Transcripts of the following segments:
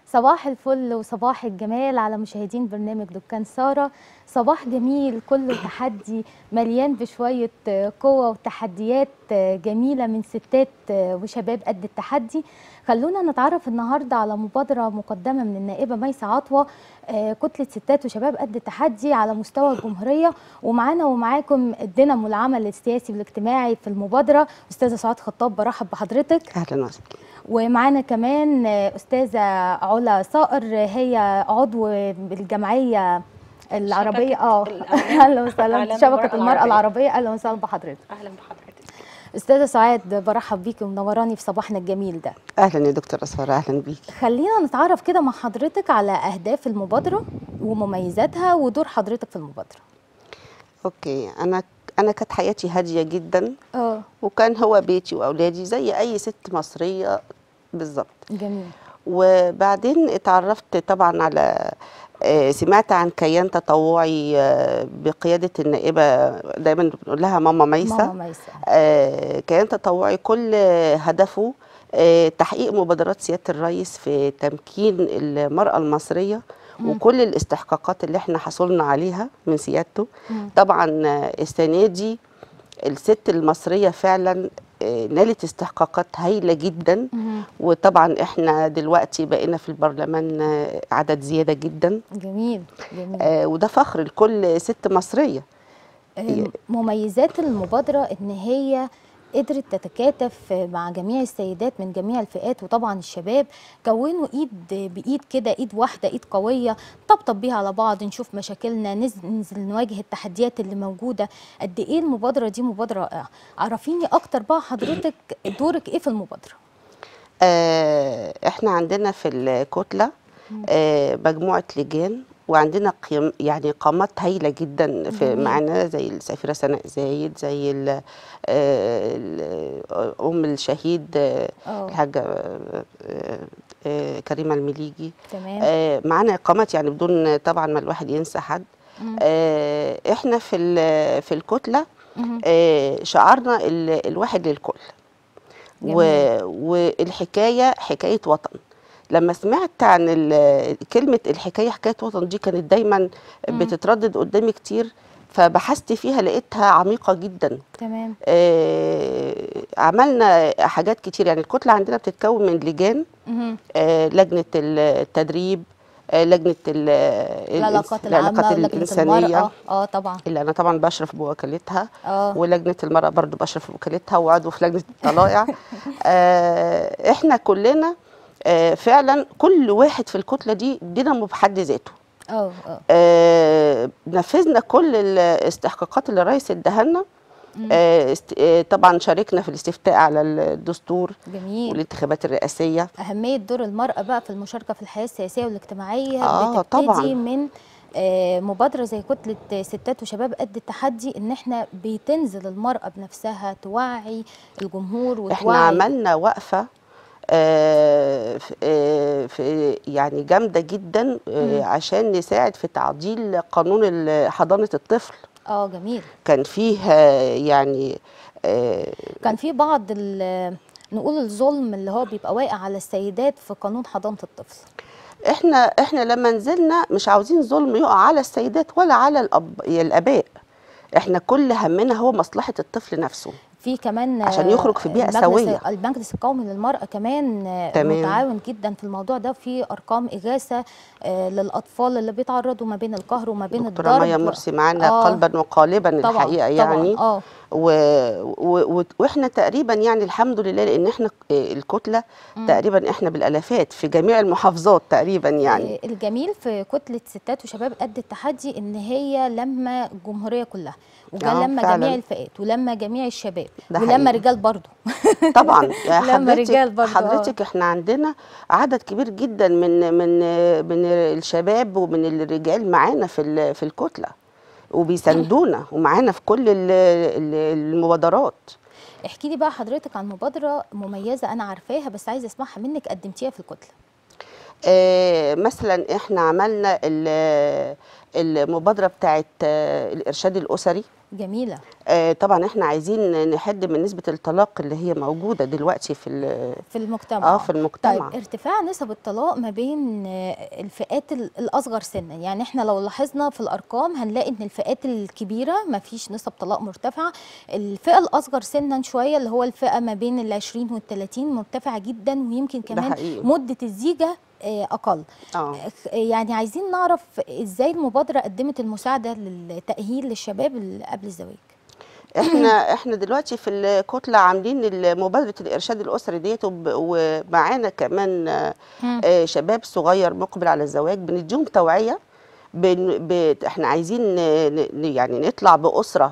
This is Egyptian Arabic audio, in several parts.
صباح الفل وصباح الجمال على مشاهدين برنامج دكان سارة صباح جميل كله تحدي مليان بشوية قوة وتحديات جميلة من ستات وشباب قد التحدي خلونا نتعرف النهاردة على مبادرة مقدمة من النائبة ميسة عطوة كتلة ستات وشباب قد التحدي على مستوى الجمهورية ومعانا ومعاكم الدينامو العمل السياسي والاجتماعي في المبادرة أستاذة سعاد خطاب برحب بحضرتك اهلا وسهلا ومعانا كمان أستاذة علا صائر هي عضو بالجمعية العربية اه اهلا وسهلا شبكة المرأة العربية اهلا وسهلا بحضرتك اهلا بحضرتك استاذة سعاد برحب بيكي ومنوراني في صباحنا الجميل ده اهلا يا دكتوره ساره اهلا بيكي خلينا نتعرف كده مع حضرتك على اهداف المبادرة ومميزاتها ودور حضرتك في المبادرة اوكي انا انا كانت حياتي هاديه جدا اه وكان هو بيتي واولادي زي اي ست مصريه بالظبط جميل وبعدين اتعرفت طبعا على آه، سمعت عن كيان تطوعي آه، بقياده النائبه دايما بنقول لها ماما ميسه ماما ميسة آه، كيان تطوعي كل هدفه آه، تحقيق مبادرات سياده الرئيس في تمكين المراه المصريه مم. وكل الاستحقاقات اللي احنا حصلنا عليها من سيادته مم. طبعا آه، السنه دي الست المصريه فعلا آه، نالت استحقاقات هايله جدا مم. وطبعا احنا دلوقتي بقينا في البرلمان آه، عدد زياده جدا جميل جميل آه، وده فخر لكل ست مصريه آه، مميزات المبادرة إن هي قدرت تتكاتف مع جميع السيدات من جميع الفئات وطبعا الشباب كونوا ايد بايد كده ايد واحده ايد قويه طبطب بيها على بعض نشوف مشاكلنا ننزل, ننزل نواجه التحديات اللي موجوده قد ايه المبادره دي مبادره رائعه عرفيني اكتر بقى حضرتك دورك ايه في المبادره آه، احنا عندنا في الكتله آه، مجموعه لجان وعندنا قيم يعني قامات هايله جدا في جميل. معانا زي السفيره سناء زايد زي ال- آه، ال- ام الشهيد آه، اه الحاجه آه، آه، آه، كريمه المليجي تمام آه، معانا اقامات يعني بدون طبعا ما الواحد ينسى حد مم. آه، احنا في ال- في الكتله مهم. آه، شعارنا ال- الواحد للكل و... جميل. والحكايه حكايه وطن لما سمعت عن ال- كلمه الحكايه حكايه وطن دي كانت دايما مم. بتتردد قدامي كتير فبحثت فيها لقيتها عميقه جدا تمام آه، عملنا حاجات كتير يعني الكتله عندنا بتتكون من لجان مهم. آه، لجنه التدريب آه، لجنه ال- العلاقات الإنس- العامه ولجنه المراه اه طبعا اللي انا طبعا بشرف بوكالتها اه ولجنه المراه برضو بشرف بوكالتها وعضو في لجنه الطلائع آه احنا كلنا آه فعلا كل واحد في الكتله دي دينامو بحد ذاته اه اه آه نفذنا كل الاستحقاقات اللي الرئيس اداها لنا مم. آه است- آه طبعا شاركنا في الاستفتاء على الدستور جميل والانتخابات الرئاسيه أهمية دور المرأة بقى في المشاركة في الحياة السياسية والاجتماعية آه، بتبتدي طبعاً. من آه، مبادرة زي كتلة ستات وشباب قد التحدي إن إحنا بتنزل المرأة بنفسها توعي الجمهور وتوعي احنا عملنا وقفه آه، في- آه، في يعني جامده جدا آه، مم. عشان نساعد في تعديل قانون ال- حضانه الطفل آه جميل كان فيه آه، يعني آه، كان في بعض ال- نقول الظلم اللي هو بيبقى واقع على السيدات في قانون حضانة الطفل احنا احنا لما نزلنا مش عاوزين ظلم يقع على السيدات ولا على الأب الاباء احنا كل همنا هو مصلحه الطفل نفسه في كمان عشان آه، يخرج في بيئة المجلس- سوية. المجلس القومي للمرأة كمان آه، تمام. متعاون جدا في الموضوع ده في أرقام إغاثة آه، للأطفال اللي بيتعرضوا ما بين القهر وما بين دكتوره الضرب ميا مرسي معانا آه. قلبا وقالبا طبعا الحقيقه طبعا يعني اه و... و... و... واحنا تقريبا يعني الحمد لله لان احنا آه، الكتله مم. تقريبا احنا بالالافات في جميع المحافظات تقريبا يعني آه، الجميل في كتلة ستات وشباب قد التحدي إن هي لما الجمهورية كلها وجا آه، لما فعلاً. جميع الفئات ولما جميع الشباب ده ولما حقيقي. رجال برضو طبعا يا لما حضرتك رجال برضو، آه. حضرتك احنا عندنا عدد كبير جدا من من من الشباب ومن الرجال معانا في ال- في الكتله وبيساندونا ومعانا في كل ال- ال- المبادرات احكي لي بقى حضرتك عن مبادرة مميزة أنا عارفاها بس عايزة أسمعها منك قدمتيها في الكتلة آه، مثلا احنا عملنا ال- المبادره بتاعت آه، الارشاد الاسري جميله آه، طبعا احنا عايزين نحد من نسبه الطلاق اللي هي موجوده دلوقتي في ال- في المجتمع اه في المجتمع طيب ارتفاع نسب الطلاق ما بين آه، الفئات ال- الاصغر سنا يعني احنا لو لاحظنا في الارقام هنلاقي ان الفئات الكبيره ما فيش نسب طلاق مرتفعه الفئه الاصغر سنا شويه اللي هو الفئه ما بين ال 20 وال 30 مرتفعه جدا ويمكن ده كمان حقيقي. مده الزيجه آه، اقل اه يعني عايزين نعرف ازاي المبادره قدمت المساعده للتاهيل للشباب اللي قبل الزواج احنا احنا دلوقتي في الكتله عاملين ال- مبادره الارشاد الاسري ديت وب- ومعانا كمان آه، مم. آه، شباب صغير مقبل على الزواج بنديهم توعيه بن ب... احنا عايزين ن... ن- يعني نطلع باسره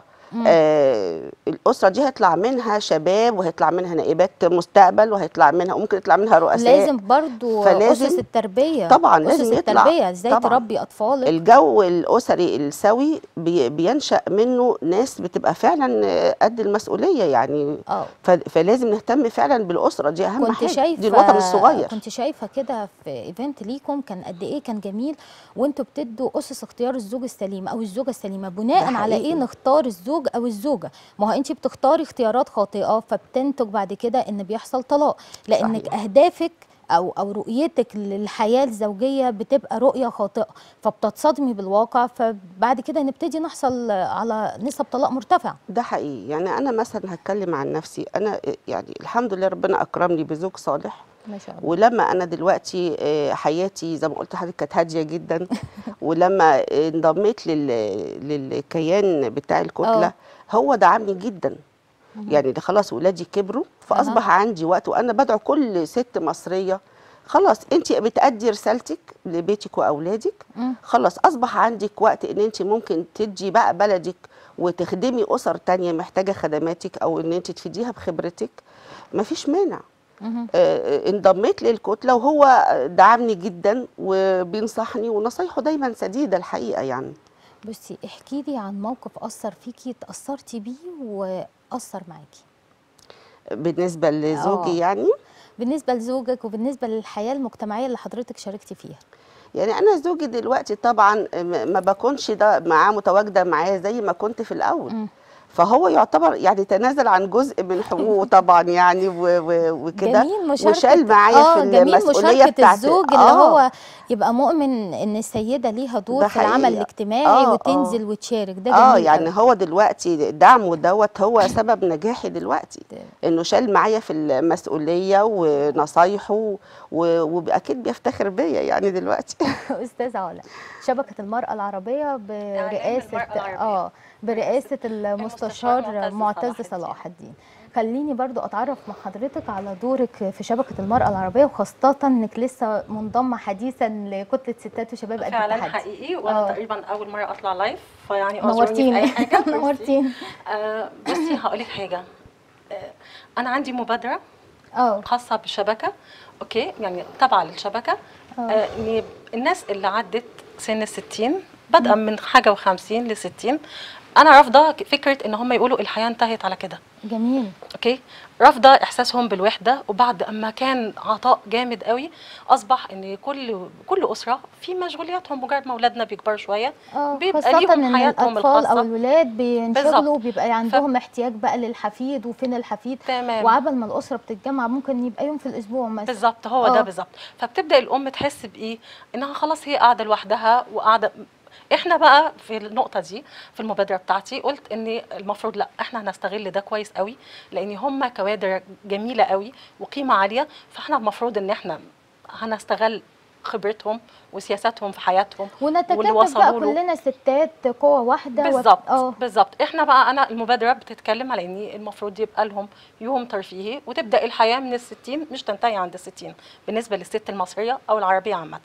آه الاسره دي هيطلع منها شباب وهيطلع منها نائبات مستقبل وهيطلع منها وممكن يطلع منها رؤساء لازم برضو فلازم- اسس التربيه طبعا اسس لازم يطلع التربيه ازاي طبعا. تربي اطفالك الجو الاسري السوي بي... بينشا منه ناس بتبقى فعلا آه، قد المسؤوليه يعني اه ف... فلازم نهتم فعلا بالاسره دي اهم كنت حاجه شايفه دي الوطن الصغير كنت شايفه كده في ايفنت ليكم كان قد ايه كان جميل وانتوا بتدوا اسس اختيار الزوج السليم او الزوجه السليمه بناء ده على حقيقي. ايه نختار الزوج او الزوجه ما هو انت بتختاري اختيارات خاطئه فبتنتج بعد كده ان بيحصل طلاق لانك صحيح. اهدافك او او رؤيتك للحياه الزوجيه بتبقى رؤيه خاطئه فبتتصدمي بالواقع فبعد كده نبتدي نحصل على نسب طلاق مرتفعه ده حقيقي يعني انا مثلا هتكلم عن نفسي انا يعني الحمد لله ربنا اكرمني بزوج صالح ما شاء الله ولما انا دلوقتي آه، حياتي زي ما قلت لحضرتك كانت هاديه جدا ولما آه، انضميت لل للكيان بتاع الكتله آه. هو دعمني جدا يعني ده خلاص ولادي كبروا فاصبح عندي وقت وانا بدعو كل ست مصريه خلاص انت بتأدي رسالتك لبيتك واولادك مم. خلاص اصبح عندك وقت ان انت ممكن تدي بقى بلدك وتخدمي اسر تانية محتاجه خدماتك او ان انت تفيديها بخبرتك مفيش مانع مهم. آه، انضميت للكتله وهو دعمني جدا وبينصحني ونصايحه دايما سديده الحقيقه يعني بصي احكي لي عن موقف اثر فيكي اتاثرتي بيه واثر معاكي بالنسبه لزوجي آه. يعني بالنسبه لزوجك وبالنسبه للحياه المجتمعيه اللي حضرتك شاركتي فيها يعني انا زوجي دلوقتي طبعا م- ما بكونش ده معاه متواجده معاه زي ما كنت في الاول مم. فهو يعتبر يعني تنازل عن جزء من حقوقه طبعا يعني و- و- وكده جميل مشاركة وشال معايا آه في جميل المسؤوليه مشاركة بتاعت الزوج اللي آه. هو يبقى مؤمن ان السيدة ليها دور ده في العمل حقيقي. الاجتماعي آه، وتنزل آه. وتشارك ده جميل اه يعني أوي. هو دلوقتي دعمه دوت هو سبب نجاحي دلوقتي انه شال معايا في المسؤوليه ونصايحه و- واكيد بيفتخر بيا يعني دلوقتي استاذة علا شبكة المرأة العربية برئاسة المرأة العربية. اه برئاسة المستشار المستشار معتز معتز صلاح صلاح الدين خليني برضو اتعرف مع حضرتك على دورك في شبكة المرأة العربية وخاصة انك لسه منضمة حديثا لكتلة ستات وشباب قد فعلا التحدي حقيقي وانا آه. تقريبا اول مره اطلع لايف فيعني اعذروني في نورتيني اي حاجه ميرسي. نورتيني آه بصي هقول لك حاجه آه انا عندي مبادره اه خاصه بالشبكه اوكي يعني تابعه للشبكه آه ان الناس اللي عدت سن ال 60 بادئه من حاجه و50 ل 60 انا رافضه فكره ان هم يقولوا الحياه انتهت على كده جميل اوكي رافضه احساسهم بالوحده وبعد اما كان عطاء جامد قوي اصبح ان كل كل اسره في مشغولياتهم مجرد ما اولادنا بيكبروا شويه اه بيبقى خاصة ليهم ان حياتهم الاطفال او الخاصة. الولاد بينشغلوا بالظبط. بيبقى عندهم احتياج بقى للحفيد وفين الحفيد تمام وعبل ما الاسره بتتجمع ممكن يبقى يوم في الاسبوع مثلا بالظبط هو آه. ده بالظبط فبتبدا الام تحس بايه انها خلاص هي قاعده لوحدها وقاعده احنا بقى في النقطه دي في المبادره بتاعتي قلت ان المفروض لا احنا هنستغل ده كويس قوي لان هم كوادر جميله قوي وقيمه عاليه فاحنا المفروض ان احنا هنستغل خبرتهم وسياساتهم في حياتهم واللي ونتكاتف بقى وصلوا له. كلنا ستات قوه واحده وت- بالظبط اه بالظبط احنا بقى انا المبادره بتتكلم على ان المفروض يبقى لهم يوم ترفيهي وتبدا الحياه من الستين مش تنتهي عند الستين بالنسبه للست المصريه او العربيه عامه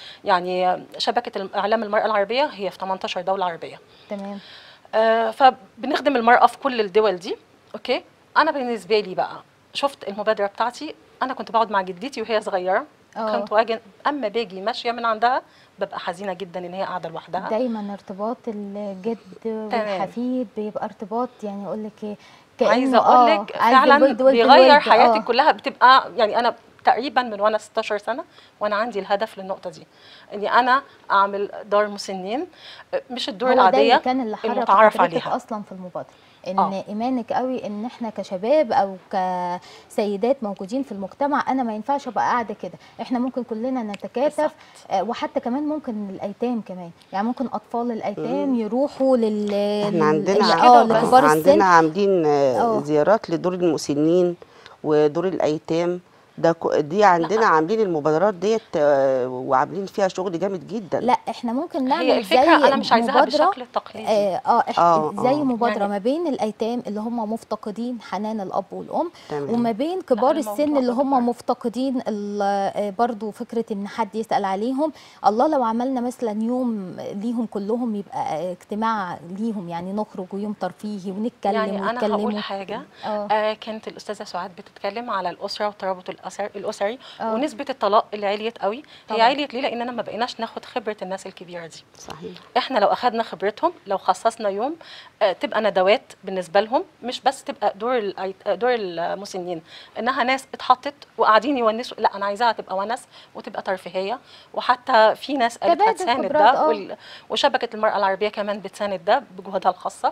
يعني شبكه اعلام المراه العربيه هي في 18 دوله عربيه تمام آه، فبنخدم المرأة في كل الدول دي اوكي انا بالنسبة لي بقى شفت المبادرة بتاعتي انا كنت بقعد مع جدتي وهي صغيرة آه. كنت واجن اما باجي ماشية من عندها ببقى حزينة جدا ان هي قاعدة لوحدها دايما ارتباط الجد والحفيد بيبقى ارتباط يعني اقول لك ايه كأنه عايزة اقول آه، لك عز فعلا الود ود بيغير الود، حياتك آه. كلها بتبقى يعني انا تقريبا من وانا 16 سنه وانا عندي الهدف للنقطه دي اني انا اعمل دار مسنين آه، مش الدور هو ده العاديه اللي كان اللي حرك المتعارف حضرتك عليها. اصلا في المبادره ان آه. ايمانك قوي ان احنا كشباب او كسيدات موجودين في المجتمع انا ما ينفعش ابقى قاعده كده احنا ممكن كلنا نتكاتف بالظبط. آه، وحتى كمان ممكن الايتام كمان يعني ممكن اطفال الايتام يروحوا لل احنا عندنا ال- كده اه وبس. لكبار السن عندنا عاملين آه، اه. زيارات لدور المسنين ودور الايتام ده كو- دي عندنا عاملين المبادرات ديت آه، وعاملين فيها شغل جامد جدا لا احنا ممكن نعمل هي الفكره زي انا مش عايزاها مبادرة بالشكل التقليدي اه اه إح- آه، زي آه. مبادره يعني- ما بين الايتام اللي هم مفتقدين حنان الاب والام تمام. وما بين كبار الموضوع السن اللي أكبر. هم مفتقدين ال- آه، برضو فكره ان حد يسال عليهم الله لو عملنا مثلا يوم ليهم كلهم يبقى آه، اجتماع ليهم يعني نخرج ويوم ترفيهي ونتكلم يعني انا ونتكلم هقول و- حاجه اه آه كانت الاستاذه سعاد بتتكلم على الاسره والترابط الأسر الاسري آه. ونسبه الطلاق اللي عليت قوي هي طبعاً. عليت ليه لاننا ما بقيناش ناخد خبره الناس الكبيره دي صحيح احنا لو اخدنا خبرتهم لو خصصنا يوم آه، تبقى ندوات بالنسبه لهم مش بس تبقى دور الأي- دور المسنين انها ناس اتحطت وقاعدين يونسوا لا انا عايزاها تبقى ونس وتبقى ترفيهيه وحتى في ناس قالت تبادل هتساند خبرات، ده آه. وال- وشبكه المراه العربيه كمان بتساند ده بجهودها الخاصه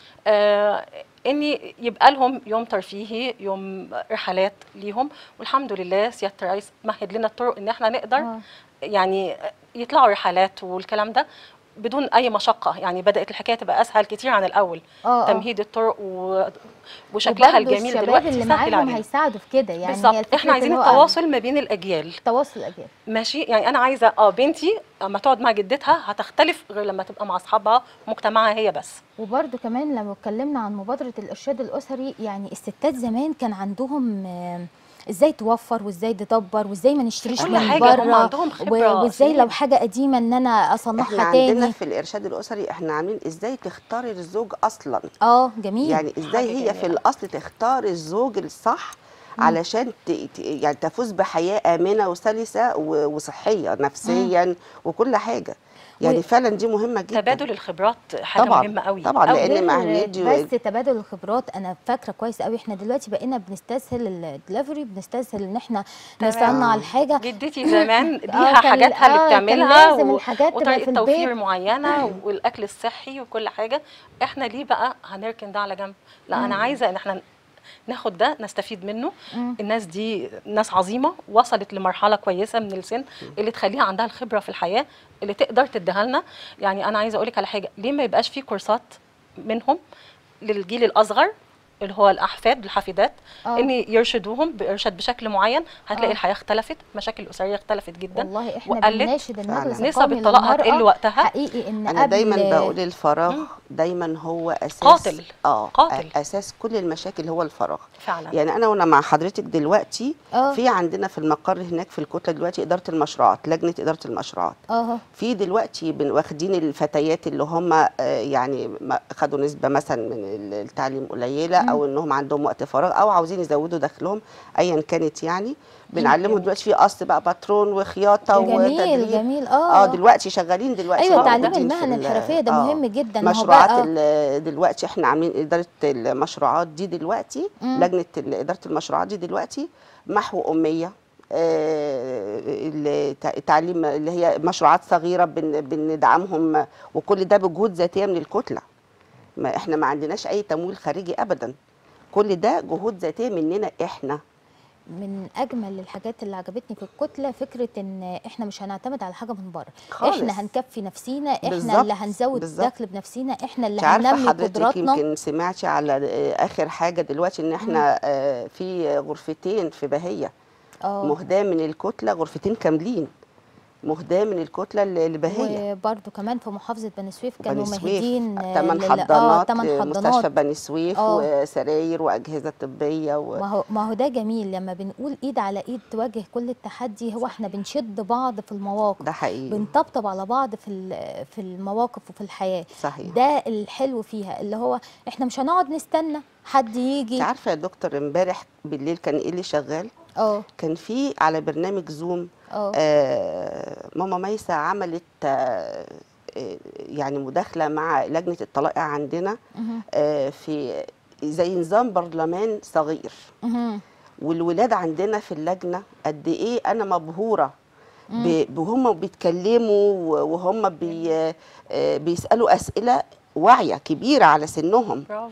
آه اني يبقى لهم يوم ترفيهي يوم رحلات ليهم والحمد لله سياده الرئيس مهد لنا الطرق ان احنا نقدر آه. يعني يطلعوا رحلات والكلام ده بدون اي مشقه يعني بدات الحكايه تبقى اسهل كتير عن الاول آه، آه. تمهيد الطرق و... وشكلها وبرضو الجميل الشباب دلوقتي اللي سهل معاهم علينا هيساعدوا في كده يعني هي بالظبط الفكرة احنا عايزين إن هو التواصل ما بين الاجيال تواصل الاجيال ماشي يعني انا عايزه اه بنتي اما تقعد مع جدتها هتختلف غير لما تبقى مع اصحابها مجتمعها هي بس وبرده كمان لما اتكلمنا عن مبادرة الإرشاد الأسري يعني الستات زمان كان عندهم آه، ازاي توفر وازاي تدبر وازاي ما نشتريش كل من حاجة بره هم عندهم خبرة وازاي سنين. لو حاجة قديمة ان انا احنا اصنعها عندنا تاني في الارشاد الاسري احنا عاملين ازاي تختاري الزوج اصلا اه جميل يعني ازاي حاجة هي في جميلة. الاصل تختار الزوج الصح علشان ت... ت- يعني تفوز بحياه امنه وسلسه و... وصحيه نفسيا وكل حاجه يعني و- فعلا دي مهمه جدا تبادل الخبرات حاجه طبعاً، مهمه قوي طبعاً، أوي. لأن مع غير هنيدي بس تبادل الخبرات انا فاكره كويس قوي احنا دلوقتي بقينا بنستسهل الدليفري بنستسهل ان احنا تمام. نصنع الحاجه جدتي زمان آه، ليها كان- حاجاتها اللي آه، كان بتعملها لازم الحاجات تبقى وطريقه في توفير البيت. معينه والاكل الصحي وكل حاجه احنا ليه بقى هنركن ده على جنب لا انا عايزه ان احنا ناخد ده نستفيد منه مم. الناس دي ناس عظيمه وصلت لمرحله كويسه من السن اللي تخليها عندها الخبره في الحياه اللي تقدر تديها لنا يعني انا عايزه اقول لك على حاجه ليه ما يبقاش في كورسات منهم للجيل الاصغر اللي هو الاحفاد الحفيدات آه. ان يرشدوهم بارشاد بشكل معين هتلاقي آه. الحياه اختلفت مشاكل الاسريه اختلفت جدا والله احنا وقلت بنناشد المجلس فعلاً. نسب القومي الطلاق للمرأة هتقل وقتها. حقيقي ان انا قبل دايما بقول الفراغ دايما هو اساس قاتل. اه قاتل. اساس كل المشاكل هو الفراغ فعلا يعني انا وانا مع حضرتك دلوقتي آه. في عندنا في المقر هناك في الكتله دلوقتي اداره المشروعات لجنه اداره المشروعات اه في دلوقتي بن- واخدين الفتيات اللي هم آه، يعني ما- خدوا نسبه مثلا من ال- التعليم قليله او انهم عندهم وقت فراغ او عاوزين يزودوا دخلهم ايا كانت يعني بنعلمهم دلوقتي في قص بقى باترون وخياطه جميل وتدريب جميل اه اه دلوقتي شغالين دلوقتي ايوه تعليم موجودين في المهن ال- الحرفيه ده آه. مهم جدا ما هو مشروعات بقى- ال- دلوقتي احنا عاملين اداره المشروعات دي دلوقتي مم. لجنه ال- اداره المشروعات دي دلوقتي محو اميه آه، الت- التعليم اللي هي مشروعات صغيره بن- بندعمهم وكل ده بجهود ذاتيه من الكتله ما احنا ما عندناش اي تمويل خارجي ابدا كل ده جهود ذاتيه مننا احنا من اجمل الحاجات اللي عجبتني في الكتله فكره ان احنا مش هنعتمد على حاجه من بره خالص. احنا هنكفي نفسينا احنا بالظبط، اللي هنزود بالظبط. الدخل بنفسينا احنا اللي انت عارفه هننمي حضرتك قدراتنا يمكن سمعتي على آه، اخر حاجه دلوقتي ان احنا آه، في غرفتين في بهيه اه مهداه من الكتله غرفتين كاملين مهداه من الكتله ل- لبهيه وبرده كمان في محافظه بني سويف كانوا بني سويف مهدين ثمان لل- اه حضانات تمن آه، حضانات مستشفى بني سويف آه. وسراير واجهزه طبيه و... ما هو ما هو ده جميل لما بنقول ايد على ايد تواجه كل التحدي هو احنا بنشد بعض في المواقف ده حقيقي بنطبطب على بعض في ال- في المواقف وفي الحياه صحيح ده الحلو فيها اللي هو احنا مش هنقعد نستنى حد يجي انت عارفه يا دكتور امبارح بالليل كان ايه اللي شغال اه كان في على برنامج زوم اه آه ماما ميسة عملت آه آه، يعني مداخله مع لجنه الطلائع عندنا مهم. آه، في زي نظام برلمان صغير مهم. والولاد عندنا في اللجنه قد ايه انا مبهوره ب- بهم بيتكلموا و- وهم بي آه، بيسالوا اسئله واعيه كبيره على سنهم برافو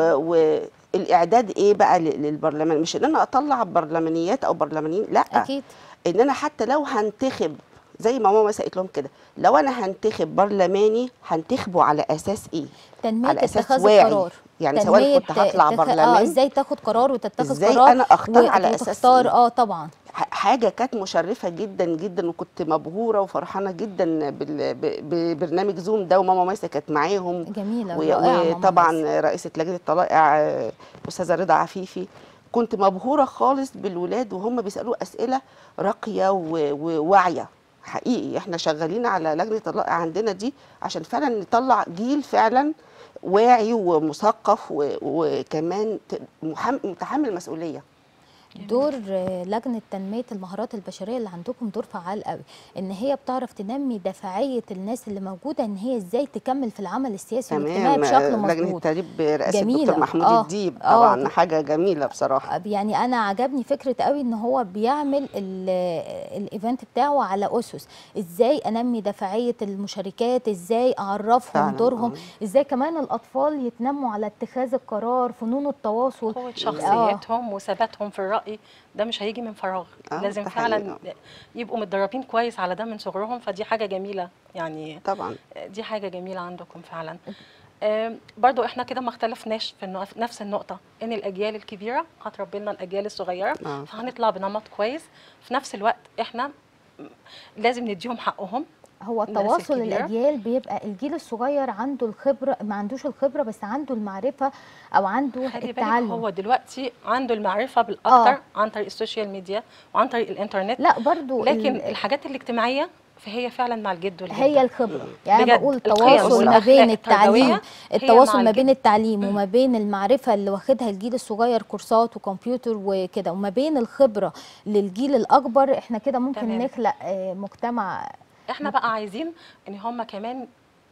و- والاعداد ايه بقى ل- للبرلمان مش ان انا اطلع برلمانيات او برلمانيين لا اكيد ان انا حتى لو هنتخب زي ما ماما قالت لهم كده لو انا هنتخب برلماني هنتخبه على اساس ايه تنميه على أساس اتخاذ واعي. القرار يعني سواء تنمية كنت هطلع اتخ- برلمان اه ازاي تاخد قرار وتتخذ إزاي قرار أنا أختار و- على أساس وتختار إيه؟ اه طبعا ح- حاجه كانت مشرفه جدا جدا وكنت مبهوره وفرحانه جدا بال- ب- ببرنامج زوم ده وماما ميسه كانت معاهم جميله و- ورائعة ماما ميسة. وطبعا رئيسه لجنه الطلائع آه، استاذه رضا عفيفي كنت مبهوره خالص بالولاد وهم بيسالوا اسئله راقيه و- وواعيه حقيقي احنا شغالين على لجنه الطلائع عندنا دي عشان فعلا نطلع جيل فعلا واعي ومثقف و- وكمان ت- محم- متحمل مسؤوليه دور آه، لجنه تنميه المهارات البشريه اللي عندكم دور فعال قوي ان هي بتعرف تنمي دفاعيه الناس اللي موجوده ان هي ازاي تكمل في العمل السياسي والاجتماعي تمام بشكل لجنه مظبوط التدريب برئاسه جميلة. الدكتور محمود آه. الديب آه. طبعا حاجه جميله بصراحه يعني انا عجبني فكره قوي ان هو بيعمل ال- الايفنت بتاعه على اسس ازاي انمي دفاعيه المشاركات ازاي اعرفهم فعلاً، دورهم ازاي كمان الاطفال يتنموا على اتخاذ القرار فنون التواصل قوة آه. شخصيتهم وثباتهم في الرأي ده مش هيجي من فراغ آه، لازم ده فعلا حقيقي. يبقوا متدربين كويس على ده من صغرهم فدي حاجة جميلة يعني طبعا دي حاجة جميلة عندكم فعلا آم، برضو احنا كده ما اختلفناش في النق- في نفس النقطة ان الأجيال الكبيرة هتربي لنا الأجيال الصغيرة آه. فهنطلع بنمط كويس في نفس الوقت احنا م- لازم نديهم حقهم هو الناس تواصل الكبيرة. الاجيال بيبقى الجيل الصغير عنده الخبره ما عندوش الخبره بس عنده المعرفه او عنده خلي بالك التعلم هو دلوقتي عنده المعرفة بالأكتر آه. عن طريق السوشيال ميديا وعن طريق الإنترنت لا برضو لكن ال- الحاجات الاجتماعية فهي فعلا مع الجد والجدة هي الخبره يعني انا بجد بقول القيم التواصل ما والأخلاق بين التربوية التعليم هي التواصل مع ما بين الجد. التعليم وما بين المعرفه اللي واخدها الجيل الصغير كورسات وكمبيوتر وكده وما بين الخبره للجيل الاكبر احنا كده ممكن تمام. نخلق آه، مجتمع احنا بقى عايزين ان هم كمان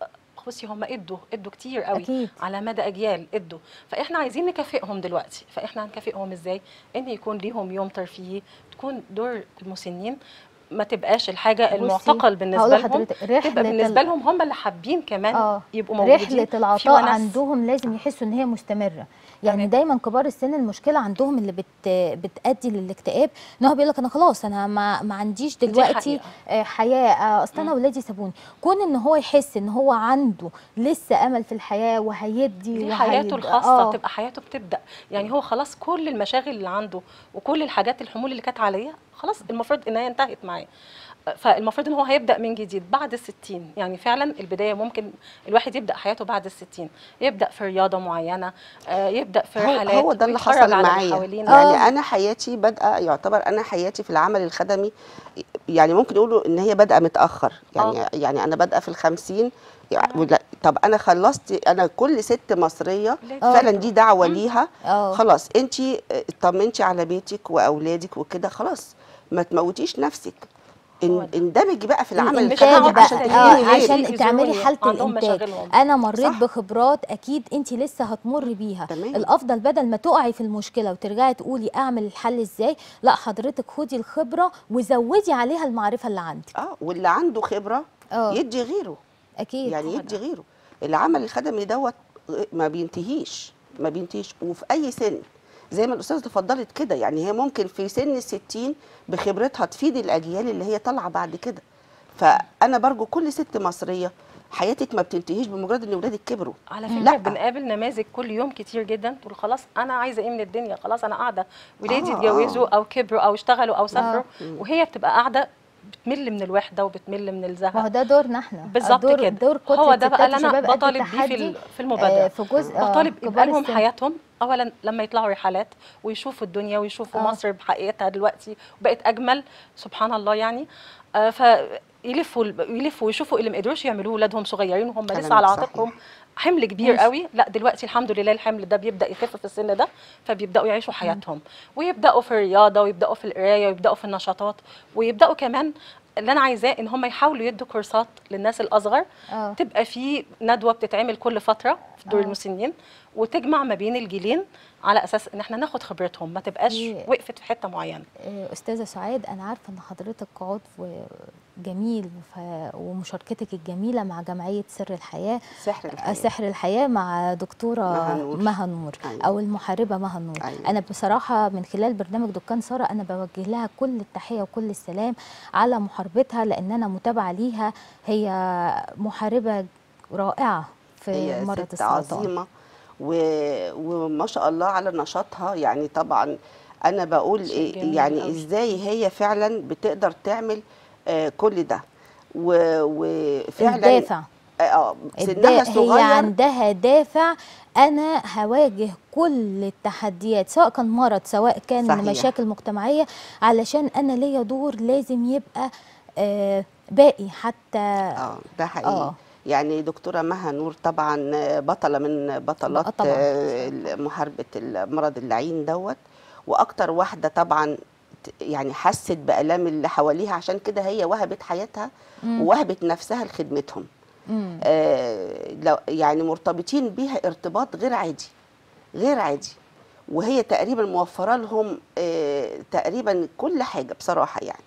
بصي هم ادوا ادوا كتير قوي أكيد. على مدى اجيال ادوا فاحنا عايزين نكافئهم دلوقتي فاحنا هنكافئهم ازاي ان يكون ليهم يوم ترفيهي تكون دور المسنين ما تبقاش الحاجه بصي، المعتقل بالنسبه هقول لهم لحضرتك رحلة تبقى بالنسبه ال- لهم هم اللي حابين كمان اه يبقوا موجودين رحله في العطاء ونس. عندهم لازم يحسوا ان هي مستمره يعني تمام. دايما كبار السن المشكله عندهم اللي بت بتادي للاكتئاب ان هو بيقول لك انا خلاص انا ما, ما عنديش دلوقتي حقيقة. آه، حياه آه، اصل انا اولادي سابوني كون ان هو يحس ان هو عنده لسه امل في الحياه وهيدي دي وهيبقى- حياته الخاصه آه. تبقى حياته بتبدا يعني هو خلاص كل المشاغل اللي عنده وكل الحاجات الحمول اللي كانت عليه خلاص المفروض ان هي انتهت معاه فالمفروض ان هو هيبدا من جديد بعد الستين يعني فعلا البدايه ممكن الواحد يبدا حياته بعد الستين يبدا في رياضه معينه آه، يبدا في هو, رحلات هو ده اللي ويتفرج حصل على اللي معايا حوالينا. يعني آه. انا حياتي بادئه يعتبر انا حياتي في العمل الخدمي يعني ممكن يقولوا ان هي بادئه متاخر يعني آه. يعني انا بادئه في الخمسين يعني ولا- طب انا خلصت انا كل ست مصريه ليه؟ فعلا دي دعوه ليها اه خلاص انت اطمنتي على بيتك واولادك وكده خلاص ما تموتيش نفسك هو ان- ده. اندمجي بقى في العمل الانتاج الخدمي بقى عشان آه تخدمي غيرك عشان يزوروا تعملي حاله عندهم الانتاج مشاغلهم. انا مريت صح. بخبرات اكيد انت لسه هتمر بيها تمام. الافضل بدل ما تقعي في المشكله وترجعي تقولي اعمل الحل ازاي لا حضرتك خدي الخبره وزودي عليها المعرفه اللي عندك اه واللي عنده خبره اه يدي غيره اكيد يعني هو يدي ده. غيره العمل الخدمي دوت ما بينتهيش ما بينتهيش وفي اي سن زي ما الاستاذه تفضلت كده يعني هي ممكن في سن الستين بخبرتها تفيد الاجيال اللي هي طالعه بعد كده فانا برجو كل ست مصريه حياتك ما بتنتهيش بمجرد ان ولادك كبروا على لا. فكره بنقابل نماذج كل يوم كتير جدا تقول خلاص انا عايزه ايه من الدنيا خلاص انا قاعده ولادي آه، اتجوزوا آه. او كبروا او اشتغلوا او سافروا وهي بتبقى قاعده بتمل من الوحده وبتمل من ما هو الزهق ده دورنا احنا بالظبط دور كده دور كتلة هو ده بقى اللي ستات انا وشباب قد بطالب بيه في التحدي، ال- في آه، المبادره في جزء آه، بطالب كبار يبقى لهم السن. حياتهم اولا لما يطلعوا رحلات ويشوفوا الدنيا ويشوفوا آه. مصر بحقيقتها دلوقتي وبقت اجمل سبحان الله يعني آه، فيلفوا يلفوا ويشوفوا اللي ما قدروش يعملوه ولادهم صغيرين وهم لسه كلامك على صحيح. عاتقهم حمل كبير ماشي. قوي لا دلوقتي الحمد لله الحمل ده بيبدا يخف في السن ده فبيبداوا يعيشوا حياتهم ويبداوا في الرياضه ويبداوا في القرايه ويبداوا في النشاطات ويبداوا كمان اللي انا عايزاه ان هم يحاولوا يدوا كورسات للناس الاصغر اه تبقى في ندوه بتتعمل كل فتره في دور آه. المسنين وتجمع ما بين الجيلين على اساس ان احنا ناخد خبرتهم ما تبقاش دي- وقفت في حته معينه آه، استاذه سعاد انا عارفه ان حضرتك عضو جميل ف- ومشاركتك الجميله مع جمعيه سر الحياه سحر الحياه سحر الحياه مع دكتوره مها نور. مها نور أيوة. او المحاربه مها نور أيوة. انا بصراحه من خلال برنامج دكان ساره انا بوجه لها كل التحيه وكل السلام على محاربتها لان انا متابعه ليها هي محاربه رائعه في هي مرض ست السرطان عظيمه و... وما شاء الله على نشاطها يعني طبعا انا بقول شيء إيه جميل يعني أوي. ازاي هي فعلا بتقدر تعمل آه كل ده و... وفعلا الدافع اه آه، سنها الدا- هي صغير عندها دافع انا هواجه كل التحديات سواء كان مرض سواء كان صحيح. مشاكل مجتمعيه علشان انا ليا دور لازم يبقى آه باقي حتى اه ده حقيقي آه. يعني دكتورة مها نور طبعا بطلة من بطلات آه طبعاً. آه، محاربة المرض اللعين دوت وأكتر واحدة طبعا ت- يعني حست بآلام اللي حواليها عشان كده هي وهبت حياتها مم. ووهبت نفسها لخدمتهم مم. آه لو يعني مرتبطين بيها ارتباط غير عادي غير عادي وهي تقريبا موفره لهم آه تقريبا كل حاجه بصراحه يعني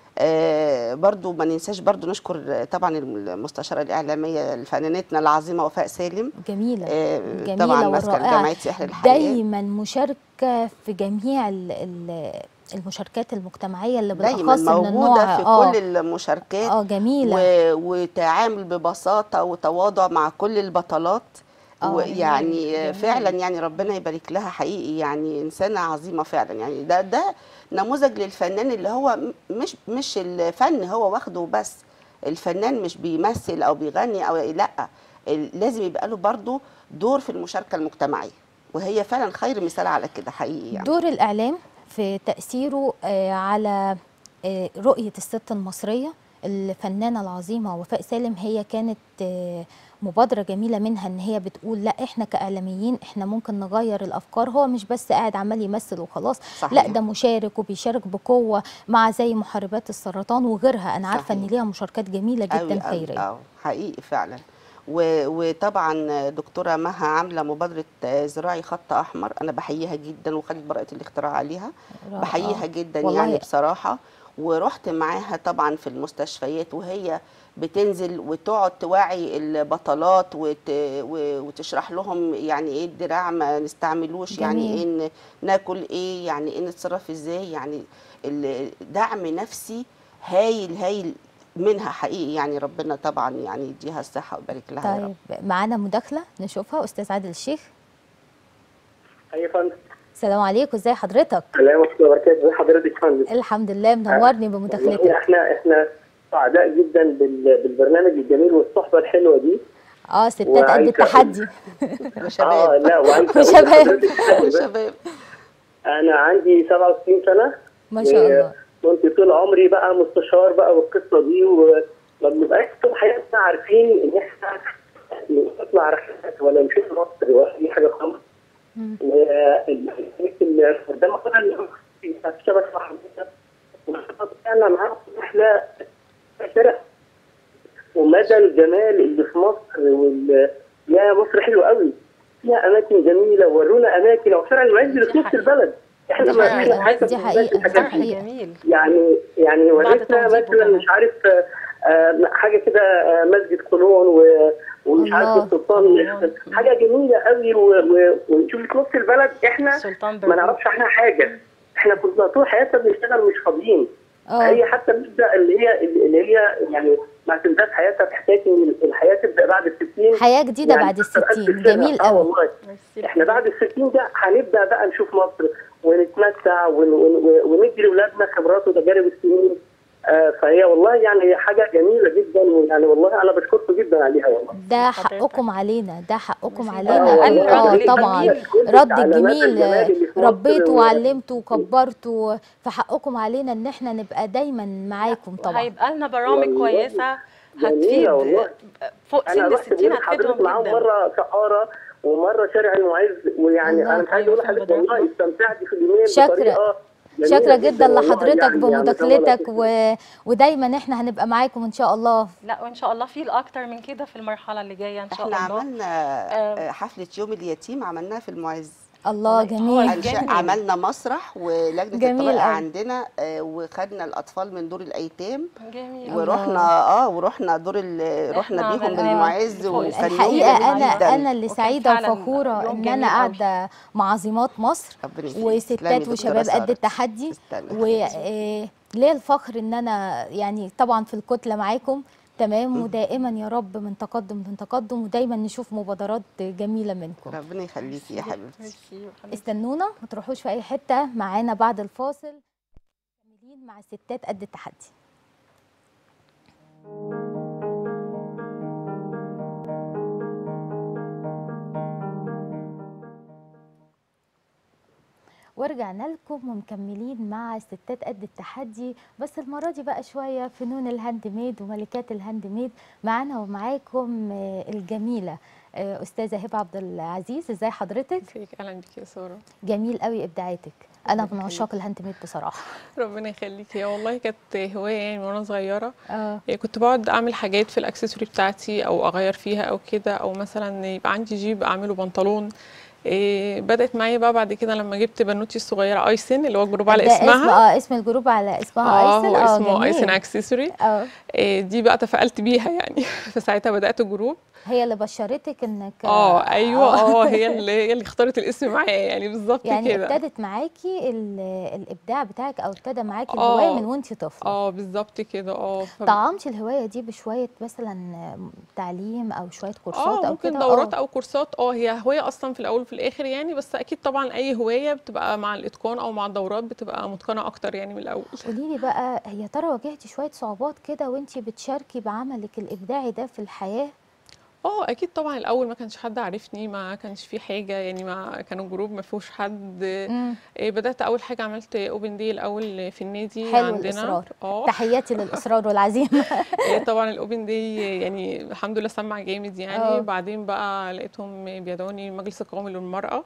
آه برضو ما ننساش برضو نشكر آه، طبعا المستشاره الاعلاميه فنانتنا العظيمه وفاء سالم جميله آه جميله طبعا ماسكه ورائعه جمعيه سحر الحياه دايما مشاركه في جميع ال- ال- المشاركات المجتمعيه اللي دايما بالاخص من موجوده النوع في اه كل المشاركات اه جميله و... وتعامل ببساطه وتواضع مع كل البطلات آه، ويعني جميل. فعلا يعني ربنا يبارك لها حقيقي يعني انسانه عظيمه فعلا يعني ده ده نموذج للفنان اللي هو م- مش مش الفن هو واخده بس الفنان مش بيمثل او بيغني او لا ال- لازم يبقى له برضه دور في المشاركه المجتمعيه وهي فعلا خير مثال على كده حقيقي يعني دور الإعلام في تأثيره آه، على آه، رؤية الست المصرية الفنانة العظيمة وفاء سالم هي كانت آه، مبادرة جميلة منها ان هي بتقول لا احنا كإعلاميين احنا ممكن نغير الأفكار هو مش بس قاعد عمال يمثل وخلاص صحيح. لا ده مشارك وبيشارك بقوة مع زي محاربات السرطان وغيرها انا عارفة ان صحيح. ليها مشاركات جميلة أوي جدا أوي خيرية اه حقيقي فعلا و- وطبعا دكتوره مها عامله مبادره زراعي خط احمر انا بحييها جدا وخدت براءه الاختراع عليها رائعة. بحييها جدا والله يعني بصراحه ورحت معاها طبعا في المستشفيات وهي بتنزل وتقعد توعي البطلات وت... و- وتشرح لهم يعني ايه الدراع ما نستعملوش يعني جميل. ايه ن- ناكل ايه يعني ايه نتصرف ازاي يعني ال- دعم نفسي هايل هايل منها حقيقي يعني ربنا طبعا يعني يديها الصحه ويبارك لها يا رب طيب معانا مداخلة نشوفها أستاذ عادل الشيخ اي فندم السلام عليكم ازي حضرتك السلام ورحمه الله وبركاته ازي حضرتك يا فندم الحمد لله منورني والله بمداخلتك احنا احنا سعداء جدا بال- بالبرنامج الجميل والصحبه الحلوه دي اه ستات قد وعايزة التحدي اه وشباب لا وعايز أقول وشباب. لحضرتك حاجة. وشباب انا عندي 67 سنه ما شاء الله كنت طول عمري بقى مستشار بقى والقصه دي وما بنبقاش طول حياتنا عارفين ان احنا نطلع رحلات ولا نشوف مصر ولا اي حاجه خالص مم. ويمكن قدام خدها في الشبكه الحمراء وطلعنا معاهم رحله شارع ومدى الجمال اللي في مصر وال يا مصر حلوه قوي فيها اماكن جميله ورونا اماكن وفعلا المعز دي في نص حقيقة. البلد احنا دي ما حقيقة. احنا حتى دي ما حقيقة. بنبقاش دي الحاجات دي. حقيقة. جميل يعني يعني بعد وريتنا توظيفه مثلا كمان. مش عارف آه، آه، حاجه كده آه، مسجد قولون و- ومش عارف الله. السلطان الله. حاجه جميله قوي و- و- ونشوف في نص البلد احنا سلطان ما برلين نعرفش عنها حاجه احنا كنا طول حياتنا بنشتغل مش فاضيين اه هي حتى بتبدا اللي هي اللي هي يعني ما تمتاز حياتها في حكايه ان الحياه تبدا بعد ال 60 حياة جديدة يعني بعد أكتر ألف الستين سنة. جميل اه قوي والله ميرسي. احنا بعد ال 60 ده هنبدا بقى نشوف مصر ونتمتع ون- ون- وندي لاولادنا خبرات وتجارب السنين آه فهي والله يعني حاجه جميله جدا ويعني والله انا بشكركم جدا عليها والله ده حضرتك. حقكم علينا ده حقكم ميرسي. علينا آه، اه والله. آه، طبعا كل رد علامات الجميل الجمال اللي في مصر ربيته و- وعلمته وكبرته فحقكم علينا ان احنا نبقى دايما معاكم طبعا وهيبقى لنا برامج والله. كويسه هتفيد جميلة والله. فوق انا سن رحت الستين بيوت حضرتك هتفيدهم معاهم جدا مره سقاره ومره شارع المعز ويعني الله. انا مش عايز أيوة اقول في لحضرتك البداية. والله استمتعت في اليومين شاكرة. بطريقه جميلة شاكرة جدا والله لحضرتك يعني- يعني بمداخلتك طبعاً و... ودايما احنا هنبقى معاكم ان شاء الله لا وان شاء الله في الاكتر من كده في المرحله اللي جايه ان شاء احنا الله عملنا آه. آه، حفله يوم اليتيم عملناها في المعز الله هو جميل الجميل. أنشأ عملنا مسرح ولجنه جميل الطوارئ أوي. عندنا آه، وخدنا الاطفال من دور الايتام جميل ورحنا اه ورحنا دور ال- رحنا إحنا بيهم عملنا المعز فوق وكان يوم الحقيقه جميل انا جداً. انا اللي وكان سعيده فعلاً وفخوره يوم ان جميل انا أوي. قاعده مع عظيمات مصر ربنا يخليك. تسلمي وستات دكتورة وشباب سارة. قد التحدي تسلمي. وليه الفخر ان انا يعني طبعا في الكتله معاكم تمام ودائما يا رب من تقدم من تقدم ودايما نشوف مبادرات جميله منكم ربنا يخليكي يا حبيبتي ميرسي وحبيبتي. استنونا ما تروحوش في اي حته معانا بعد الفاصل مكملين مع الستات قد التحدي ورجعنا لكم ومكملين مع الستات قد التحدي بس المرة دي بقى شوية فنون الهاند ميد وملكات الهاند ميد معانا ومعاكم آه، الجميلة آه، أستاذة هبة عبد العزيز ازاي حضرتك؟ ازيك اهلا بيك يا ساره جميل قوي إبداعاتك أنا ربنا من عشاق الهاند ميد بصراحة ربنا يخليك هي والله كانت هوايه يعني من وانا صغيره اه إيه، كنت بقعد اعمل حاجات في الاكسسوري بتاعتي او اغير فيها او كده او مثلا يبقى عندي جيب اعمله بنطلون إيه بدات معايا بقى بعد كده لما جبت بنوتي الصغيره ايسن اللي هو الجروب على ده اسم اسمها اه اسم الجروب على اسمها اه ايسن هو اسمه جميل. ايسن اكسسوري اه إيه دي بقى تفائلت بيها يعني فساعتها بدات جروب هي اللي بشرتك انك اه ايوه اه هي اللي هي اللي اختارت الاسم معايا يعني بالظبط يعني كده ابتدت معاكي ال- الابداع بتاعك او ابتدى معاكي آه. الهوايه من وانت طفله اه بالظبط كده اه ف- طعمتي الهوايه دي بشويه مثلا تعليم او شويه كورسات اه او ممكن كده دورات آه. او كورسات اه هي هوايه اصلا في الاول وفي الاخر يعني بس اكيد طبعا اي هوايه بتبقى مع الاتقان او مع الدورات بتبقى متقنه اكتر يعني من الاول قولي لي بقى يا ترى واجهتي شويه صعوبات كده وانت بتشاركي بعملك الابداعي ده في الحياه اه اكيد طبعا الاول ما كانش حد عارفني ما كانش في حاجه يعني ما كانوا جروب ما فيهوش حد مم. إيه بدات اول حاجه عملت اوبن دي الاول في النادي حلو عندنا الإصرار. اه تحياتي للاصرار والعزيمه إيه طبعا الاوبن دي يعني الحمد لله سمع جامد يعني آه. بعدين بقى لقيتهم بيدعوني المجلس القومي للمراه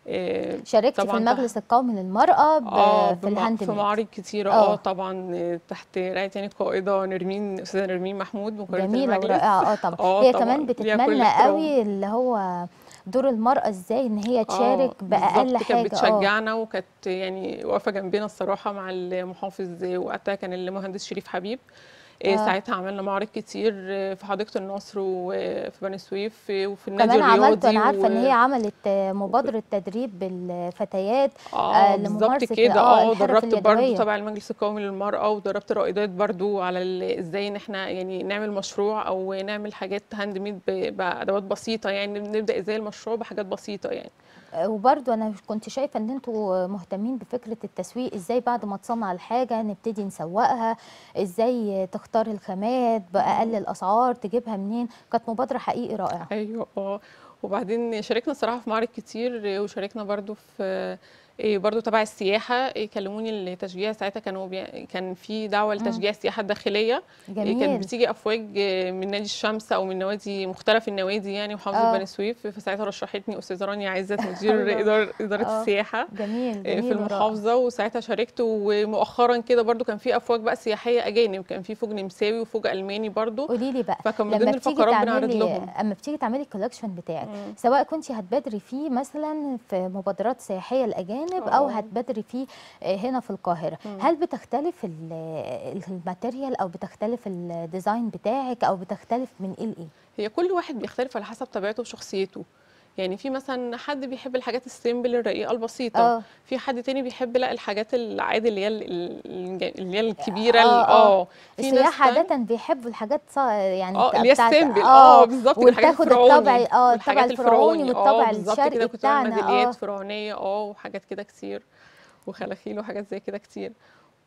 إيه شاركتي في طبعاً المجلس القومي للمراه ب- اه في بمع- الهاند في ميد معارض كتيرة آه. اه طبعا آه، تحت رعاية يعني القائدة نرمين أستاذة نرمين محمود مقررة جميله المجلس ورائعه اه طبعا آه هي طبعاً، كمان ليها كل بتتمنى احترام. قوي اللي هو دور المراه ازاي ان هي تشارك آه، باقل بالظبط، حاجه كانت اه بتشجعنا وكانت يعني واقفة جنبنا الصراحة مع المحافظ وقتها كان المهندس شريف حبيب آه. آه. ساعتها عملنا معارض كتير آه، في حديقة النصر وفي بني سويف آه، وفي النادي كمان الرياضي عملت انا عارفه و- ان هي عملت آه، مبادره تدريب الفتيات اه آه، بالظبط لممارسة كده آه، اه الحرف دربت برضو اليدوية. تبع المجلس القومي للمرأة ودربت رائدات برضو على ال- ازاي ان احنا يعني نعمل مشروع او نعمل حاجات هاند ميد ب- بادوات بسيطة يعني نبدا ازاي المشروع بحاجات بسيطة يعني آه، وبرضو انا كنت شايفه ان انتوا مهتمين بفكره التسويق ازاي بعد ما تصنع الحاجه نبتدي نسوقها ازاي تختار الخامات باقل الاسعار تجيبها منين كانت مبادره حقيقي رائعه ايوه اه وبعدين شاركنا الصراحه في معارض كتير آه، وشاركنا برضو في آه، برضو تبع السياحه آه، كلموني التشجيع ساعتها كانوا بي... كان في دعوه لتشجيع السياحه الداخليه آه، كانت جميل بتيجي افواج آه، من نادي الشمس او من نوادي مختلف النوادي يعني محافظه آه. بني سويف فساعتها رشحتني استاذه رانيا عزت مدير الله. اداره اداره آه. السياحه جميل آه، جميل في ورائع. المحافظه وساعتها شاركت ومؤخرا كده برضو كان في افواج بقى سياحيه اجانب كان في فوج نمساوي وفوج الماني برضو قولي لي بقى فكان من لما ضمن بتيجي الفقرات بنعرض تعملي لهم اما بتيجي تعملي الكولكشن بتاعك مم. سواء كنت هتبادري فيه مثلا في مبادرات سياحيه الاجانب او آه. هتبادري فيه آه، هنا في القاهره مم. هل بتختلف ال- الماتيريال او بتختلف الديزاين بتاعك او بتختلف من ايه لايه هي كل واحد بيختلف على حسب طبيعته وشخصيته يعني في مثلا حد بيحب الحاجات السيمبل الرقيقه البسيطه اه في حد تاني بيحب لا الحاجات العادي اللي هي ال- ال- اللي هي الكبيره آه، ال- آه. اه في ناس السياح تانية- عاده بيحبوا الحاجات صا- يعني اه اللي هي بتاعت- السيمبل اه بالظبط كده، الحاجات وتاخد الفرعوني الطبع اه الطبع والحاجات الفرعوني الفرعوني والطبع اه بالظبط كده الشرقي كنت بعمل بتاعنا ميداليات اه فرعونيه اه وحاجات كده كتير وخلاخيل وحاجات زي كده كتير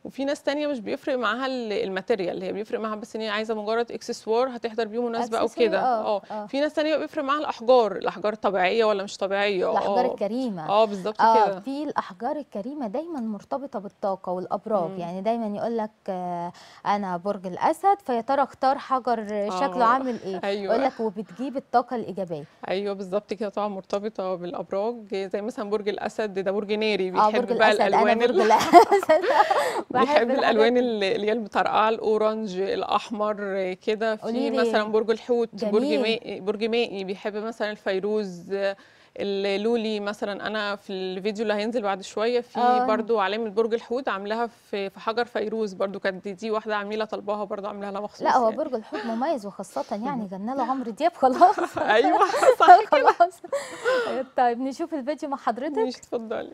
وفي ناس تانية مش بيفرق معاها ال- الماتيريال هي بيفرق معاها بس ان هي عايزه مجرد اكسسوار هتحضر بيه مناسبه او أكسسوار، كده آه، اه آه. في ناس تانية بيفرق معاها الاحجار الاحجار طبيعيه ولا مش طبيعيه الاحجار آه. الكريمه اه بالظبط اه كده في الاحجار الكريمه دايما مرتبطه بالطاقه والابراج مم. يعني دايما يقول لك آه انا برج الاسد فيا ترى اختار حجر شكله آه، عامل ايه أيوة. يقول لك وبتجيب الطاقه الايجابيه ايوه بالظبط كده طبعا مرتبطه بالابراج زي مثلا برج الاسد ده برج ناري اه بيحب برج بقى الاسد انا الالوان برج ال- الاسد بحب بيحب الحاجات الالوان دي. اللي اللي هي المطرقعه الاورنج الاحمر كده في قوليلي. مثلا برج الحوت برج جميل. مائي برج مائي بيحب مثلا الفيروز اللولي مثلا انا في الفيديو اللي هينزل بعد شويه في آه. برضو علامه برج الحوت عاملاها في في حجر فيروز برضو كانت دي, دي واحده عميله طلباها برضو عاملاها لها مخصوص لا هو يعني. برج الحوت مميز وخاصه يعني غنى له عمرو دياب خلاص ايوه صح خلاص طيب نشوف الفيديو مع حضرتك مش اتفضلي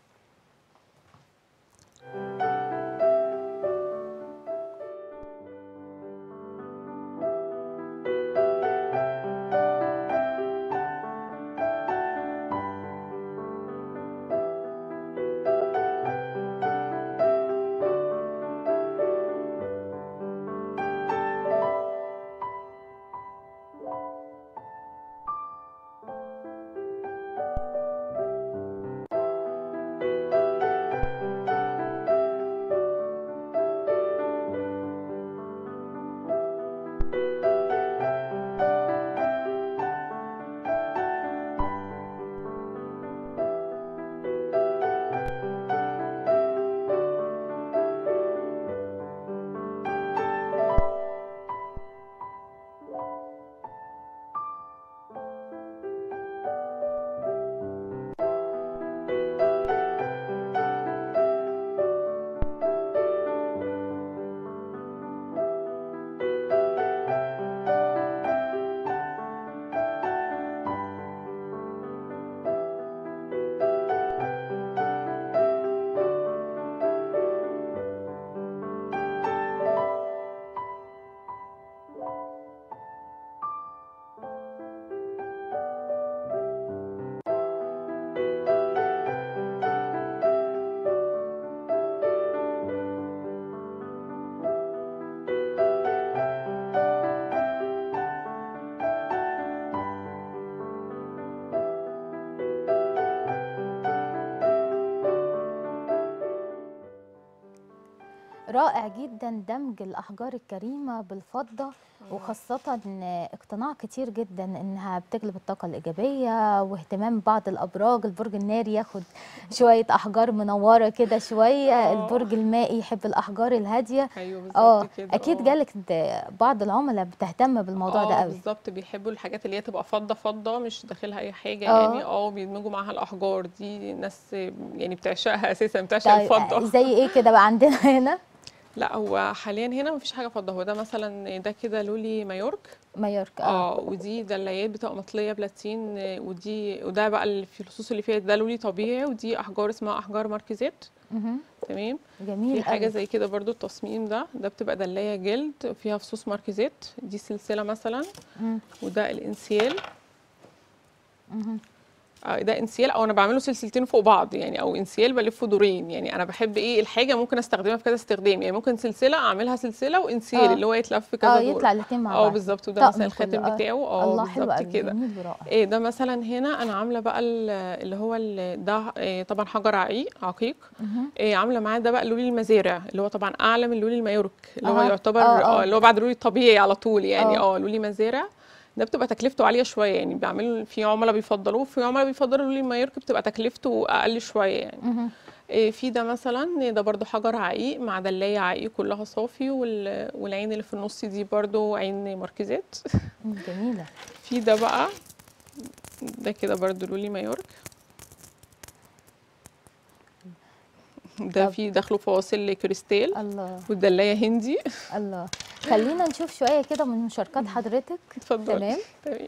رائع جدا دمج الاحجار الكريمه بالفضه وخاصه إن اقتناع كتير جدا انها بتجلب الطاقه الايجابيه واهتمام بعض الابراج البرج الناري ياخد شويه احجار منوره كده شويه آه. البرج المائي يحب الاحجار الهاديه ايوه بالظبط اه كده اكيد آه. جالك د- بعض العملاء بتهتم بالموضوع ده آه، قوي بالظبط بيحبوا الحاجات اللي هي تبقى فضه فضه مش داخلها اي حاجه آه. يعني اه بيدمجوا معاها الاحجار دي ناس يعني بتعشقها اساسا بتعشق طيب الفضه زي ايه كده بقى عندنا هنا لا هو حاليا هنا مفيش حاجه فضه هو ده مثلا ده كده لولي مايورك مايوركا اه ودي دلايات بتبقى مطليه بلاتين آه، ودي وده بقى اللي في الخصوص اللي فيها ده لولي طبيعي ودي احجار اسمها احجار ماركيزات مهم. تمام جميل في حاجه قوي. زي كده برضو التصميم ده ده بتبقى دلايه جلد فيها فصوص ماركيزات دي سلسله مثلا مم. وده الانسيال مهم. آه، ده انسيال او انا بعمله سلسلتين فوق بعض يعني او انسيال بلفه دورين يعني انا بحب ايه الحاجه ممكن استخدمها في كذا استخدام يعني ممكن سلسله اعملها سلسله وانسيال آه. اللي هو يتلف في كذا اه دور يطلع الاثنين مع اه بعض بالظبط وده طقم مثلا الخاتم كله، آه. بتاعه اه الله حلو بالظبط قوي كده جميل ورائع ايه ده مثلا هنا انا عامله بقى ال- اللي هو ال- ده إيه طبعا حجر عقيق عقيق مهم. إيه عامله معاه ده بقى لولي المزارع اللي هو طبعا اعلى من لولي المايورك اللي هو أها. يعتبر آه، آه. اه اللي هو بعد لولي الطبيعي على طول يعني آه. اه لولي مزارع ده بتبقى تكلفته عاليه شويه يعني بيعملوا في عملاء بيفضلوه في عملاء بيفضلوا لولي المايورك بتبقى تكلفته اقل شويه يعني مهم. إيه في ده مثلا ده برضو حجر عقيق مع دلايه عقيق كلها صافي وال- والعين اللي في النص دي برضو عين ماركيزات جميله في ده بقى ده كده برضو لولي مايورك ده طب. في داخله فواصل كريستال الله والدلايه هندي الله خلينا نشوف شويه كده من مشاركات حضرتك اتفضلي تمام تمام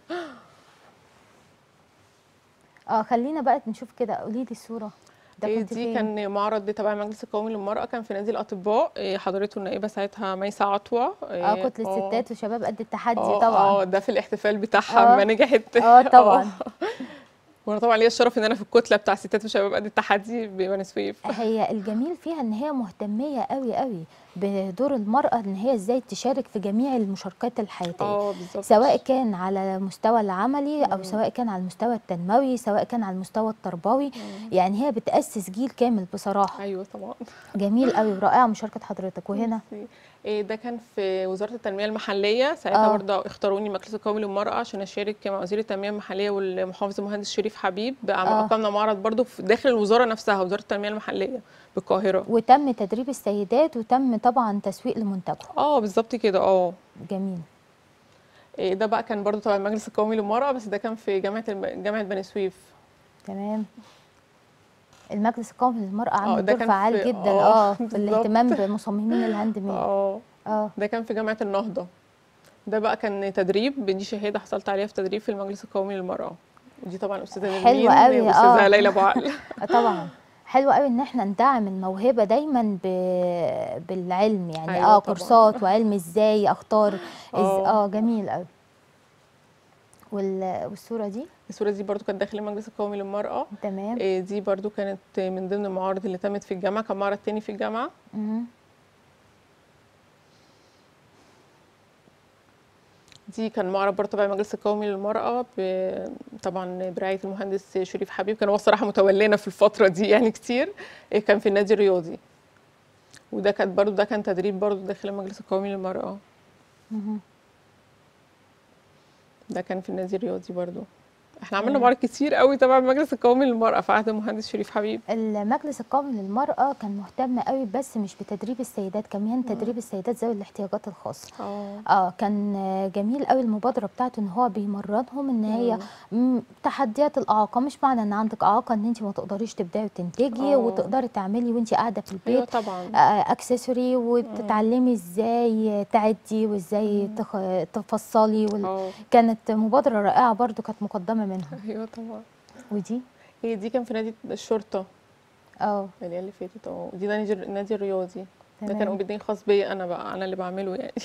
اه خلينا بقى نشوف كده قولي لي الصوره ده إيه كنت دي فين كان معرض تبع المجلس القومي للمرأة كان في نادي الأطباء إيه حضرته النائبة ساعتها ميسة عطوة اه إيه، كتله ستات وشباب قد التحدي آه، طبعا اه ده في الاحتفال بتاعها آه. ما نجحت اه طبعا وانا طبعا ليا الشرف ان انا في الكتله بتاع ستات وشباب قد التحدي ببني سويف هي الجميل فيها ان هي مهتميه قوي قوي بدور المراه ان هي ازاي تشارك في جميع المشاركات الحياتيه اه بالظبط سواء كان على المستوى العملي او سواء كان على المستوى التنموي سواء كان على المستوى التربوي يعني هي بتاسس جيل كامل بصراحه ايوه طبعا جميل قوي ورائعه مشاركه حضرتك وهنا ميرسي. إيه ده كان في وزاره التنميه المحليه ساعتها آه. برضه اختاروني المجلس القومي للمراه عشان اشارك مع وزير التنميه المحليه والمحافظ المهندس شريف حبيب آه. اقمنا معرض برضه في داخل الوزاره نفسها وزاره التنميه المحليه بالقاهره وتم تدريب السيدات وتم طبعا تسويق لمنتجهم اه بالظبط كده اه جميل إيه ده بقى كان برضه تبع المجلس القومي للمراه بس ده كان في جامعه الم... جامعه بني سويف تمام المجلس القومي للمرأة آه، عامل ده دور كان فعال في- جدا آه، اه في بالظبط. الاهتمام بمصممين الهاند ميد اه اه ده كان في جامعه النهضه ده بقى كان تدريب دي شهاده حصلت عليها في تدريب في المجلس القومي للمراه ودي طبعا استاذه حلوة نرمين قوي، واستاذه آه. ليلى ابو عقل آه، طبعا حلو قوي ان احنا ندعم الموهبه دايما ب... بالعلم يعني أيوة اه طبعاً. كورسات وعلم ازاي اختار إز... آه. اه جميل قوي وال... والصوره دي الصوره دي برضو كانت داخل المجلس القومي للمراه تمام إيه دي برضو كانت من ضمن المعارض اللي تمت في الجامعه كان معرض تاني في الجامعه مهم. دي كان معرض برضو تبع المجلس القومي للمراه ب- طبعا برعايه المهندس شريف حبيب كان هو الصراحه متولينا في الفتره دي يعني كتير إيه كان في النادي الرياضي وده كانت برضو ده كان تدريب برضو داخل المجلس القومي للمراه مهم. ده كان في النادي الرياضي برضو احنا عملنا معارض كتير قوي تبع المجلس القومي للمراه في عهد المهندس شريف حبيب المجلس القومي للمرأة كان مهتم قوي بس مش بتدريب السيدات كمان تدريب السيدات ذوي الاحتياجات الخاصة اه اه كان آه، جميل قوي المبادرة بتاعته ان هو بيمرنهم ان هي م- تحديات الإعاقة مش معنى ان عندك إعاقة ان انت ما تقدريش تبداي وتنتجي آه. وتقدري تعملي وانت قاعدة في ايوه البيت طبعا آه، اكسسوري وتتعلمي ازاي تعدي وازاي تخ... تفصلي وال... اه كانت مبادرة رائعة برضو كانت مقدمة منهم ايوه طبعا ودي هي دي كان في نادي الشرطه اه اللي اللي فاتت اه دي نادي النادي الرياضي ده كان تمام. اوبن خاص بيا انا بقى انا اللي بعمله يعني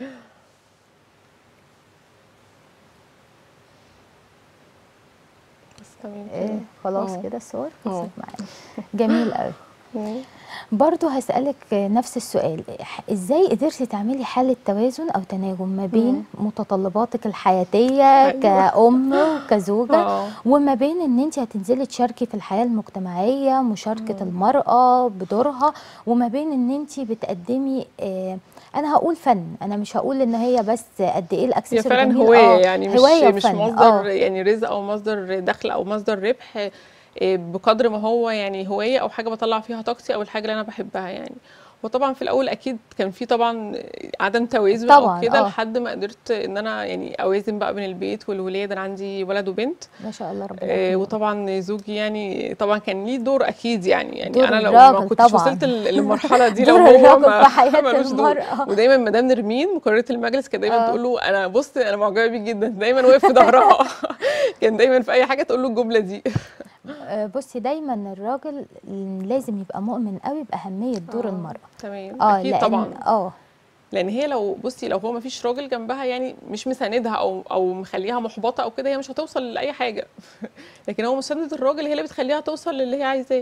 بس تمام إيه كده خلاص آه. كده الصور آه. خلصت معانا جميل قوي مم. برضو هسألك نفس السؤال ازاي قدرتي تعملي حالة توازن او تناغم ما بين متطلباتك الحياتية أيوة. كأم وكزوجة اه وما بين ان انت هتنزلي تشاركي في الحياة المجتمعية مشاركة المرأة بدورها وما بين ان انت بتقدمي آه انا هقول فن انا مش هقول ان هي بس قد ايه هي الاكسسوار فعلا جميل. هوايه آه، يعني مش هواية مش وفن. مصدر آه. يعني رزق او مصدر دخل او مصدر ربح إيه، بقدر ما هو يعني هوايه او حاجه بطلع فيها طاقتي او الحاجه اللي انا بحبها يعني وطبعا في الاول اكيد كان في طبعا عدم توازن طبعاً، او كده آه. لحد ما قدرت ان انا يعني اوازن بقى بين البيت والولاد انا عندي ولد وبنت ما شاء الله ربنا آه، يحفظه. وطبعا زوجي يعني طبعا كان ليه دور اكيد يعني يعني دور انا لو ما الراجل كنتش طبعاً. وصلت لل- للمرحله دي لو دور هو الراجل ما في حياة ملوش دور. المرأة. ودايما مدام نرمين مقرره المجلس كانت دايما آه. تقول له انا بص انا معجبه بيك جدا دايما واقف في ظهرها كان دايما في اي حاجه تقول له الجمله دي آه، بصي دايما الراجل لازم يبقى مؤمن قوي باهميه دور آه، المراه تمام اه اكيد لأن- طبعا اه لان هي لو بصي لو هو ما فيش راجل جنبها يعني مش مساندها او او مخليها محبطه او كده هي مش هتوصل لاي حاجه لكن هو مسانده الراجل هي اللي بتخليها توصل للي هي عايزاه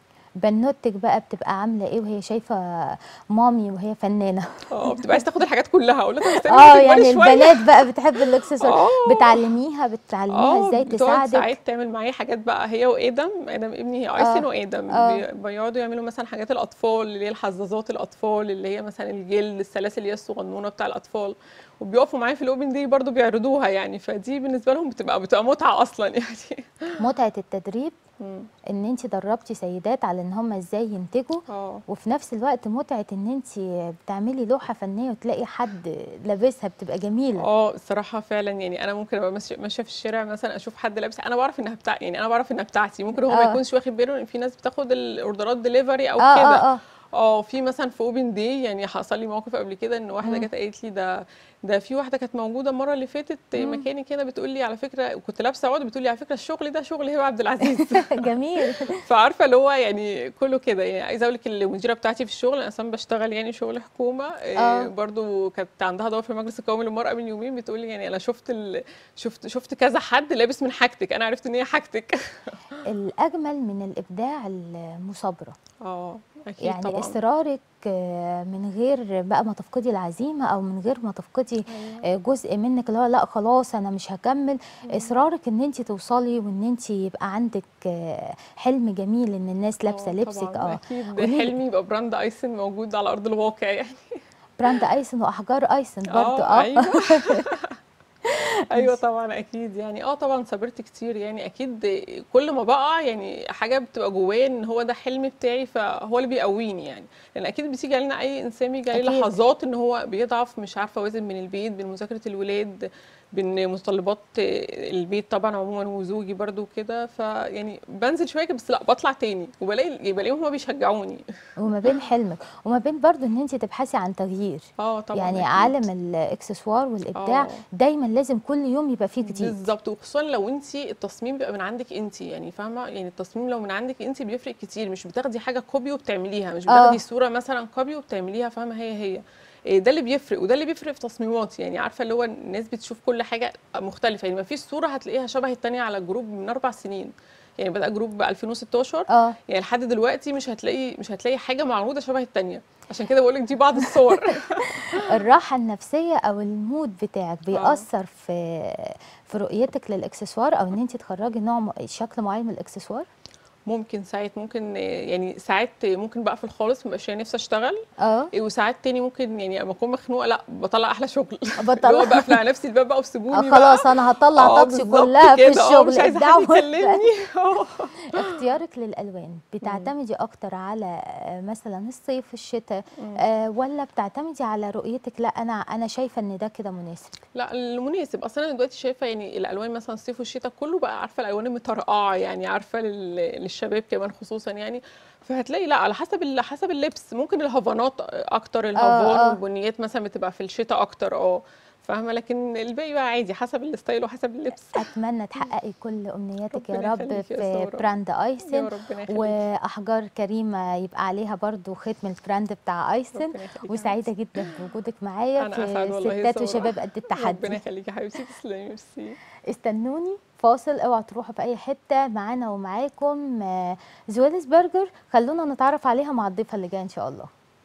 بنوتك بقى بتبقى عامله ايه وهي شايفه مامي وهي فنانه اه بتبقى عايز تاخد الحاجات كلها اقول لها طب استني اه تكبري يعني شوية. البنات بقى بتحب الاكسسوار آه. بتعلميها بتعلميها اه ازاي بتقعد تساعدك ساعات تعمل معايا حاجات بقى هي وادم ادم ابني ايسن آه. وادم آه. بي- بيقعدوا يعملوا مثلا حاجات الاطفال اللي هي الحظاظات الاطفال اللي هي مثلا الجلد السلاسل اللي هي الصغنونه بتاع الاطفال وبيقفوا معايا في الاوبن دي برضو بيعرضوها يعني فدي بالنسبه لهم بتبقى بتبقى متعه اصلا يعني متعه التدريب مم. ان انت دربتي سيدات على ان هم ازاي ينتجوا اه وفي نفس الوقت متعه ان انت بتعملي لوحه فنيه وتلاقي حد لابسها بتبقى جميله اه الصراحه فعلا يعني انا ممكن ابقى ماشيه ماشية في الشارع مثلا اشوف حد لابس انا بعرف انها بتاع يعني انا بعرف انها بتاعتي ممكن هو ما آه. يكونش واخد باله ان في ناس بتاخد الاوردرات دليفري او اه كده اه اه اه في مثلا في اوبن دي يعني حصل لي موقف قبل كده ان واحده مم. جت قالت لي ده ده في واحده كانت موجوده المره اللي فاتت مم. مكاني كده بتقول لي على فكره كنت لابسه عقد بتقول لي على فكره الشغل ده شغل هبه عبد العزيز جميل فعارفه اللي هو يعني كله كده يعني عايزه اقول لك المديره بتاعتي في الشغل انا اصلا بشتغل يعني شغل حكومه آه. آه. برضو كانت عندها دور في المجلس القومي للمراه من يومين بتقول لي يعني انا شفت ال... شفت شفت كذا حد لابس من حاجتك انا عرفت ان هي حاجتك الاجمل من الابداع المثابره اه اكيد يعني طبعا اصرارك آه، من غير بقى ما تفقدي العزيمه او من غير ما تفقدي آه، جزء منك اللي هو لا خلاص انا مش هكمل اصرارك ان انت توصلي وان انت يبقى عندك آه، حلم جميل ان الناس لابسه آه، لبسك طبعاً. اه اكيد قولي- حلمي يبقى براند ايسن موجود على ارض الواقع يعني براند ايسن واحجار ايسن برضو اه اه ايوه ايوه طبعا اكيد يعني اه طبعا صبرت كتير يعني اكيد كل ما بقع يعني حاجه بتبقى جوايا ان هو ده حلم بتاعي فهو اللي بيقويني يعني لان اكيد بتيجي علينا اي انسان بيجي عليه أكيد. لحظات ان هو بيضعف مش عارفه اوازن بين البيت بين مذاكره الولاد بين متطلبات البيت طبعا عموما وزوجي برضو كده فيعني بنزل شويه بس لا بطلع تاني وبلاقي بلاقيهم هما بيشجعوني وما بين حلمك وما بين برضو ان انت تبحثي عن تغيير اه طبعا يعني أكيد. عالم الاكسسوار والابداع آه. دايما لازم كل يوم يبقى فيه جديد بالظبط وخصوصا لو انت التصميم بيبقى من عندك انت يعني فاهمه يعني التصميم لو من عندك انت بيفرق كتير مش بتاخدي حاجه كوبي وبتعمليها مش آه. بتاخدي صوره مثلا كوبي وبتعمليها فاهمه هي هي إيه ده اللي بيفرق وده اللي بيفرق في تصميماتي يعني عارفه اللي هو الناس بتشوف كل حاجه مختلفه يعني ما فيش صوره هتلاقيها شبه التانية على الجروب من اربع سنين يعني بدا جروب ب 2016 اه يعني لحد دلوقتي مش هتلاقي مش هتلاقي حاجه معروضه شبه التانية عشان كده بقول لك دي بعض الصور الراحه النفسيه او المود بتاعك بيأثر في في رؤيتك للاكسسوار او ان انت تخرجي نوع م- شكل معين من الاكسسوار ممكن ساعات ممكن يعني ساعات ممكن بقفل خالص مبقاش يعني نفسي اشتغل اه وساعات تاني ممكن يعني لما اكون مخنوقه لا بطلع احلى شغل بطلع. اللي هو بقفل على نفسي الباب بقى وسيبوني آه بقى. خلاص انا هطلع آه، طاقتي بالظبط كلها في كده. آه، الشغل مش عايزه إبداع حد وإبداع. يكلمني آه. اختيارك للالوان بتعتمدي اكتر على آه، مثلا الصيف الشتاء آه ولا بتعتمدي على رؤيتك لا انا انا شايفه ان ده كده مناسب لا المناسب اصلا انا دلوقتي شايفه يعني الالوان مثلا الصيف والشتاء كله بقى عارفه الالوان المطرقعه يعني عارفه لل- للشباب كمان خصوصا يعني فهتلاقي لا على حسب ال- حسب اللبس ممكن الهافانات اكتر الهافان آه. والبنيات مثلا بتبقى في الشتاء اكتر اه فاهمه لكن الباقي بقى عادي حسب الستايل وحسب اللبس اتمنى تحققي كل امنياتك يا ربنا رب يخليك يا في سارة. براند يا ايسن ربنا يخليك واحجار كريمه يبقى عليها برضو ختم البراند بتاع ايسن ربنا يخليك يا وسعيده جدا بوجودك معايا أنا في أسعد والله يا ستات سارة. وشباب قد ربنا التحدي يخليكي يا حبيبتي تسلمي ميرسي استنوني فاصل اوعوا تروحوا في اي حته معانا ومعاكم آه، زويلس برجر خلونا نتعرف عليها مع الضيفه اللي جايه ان شاء الله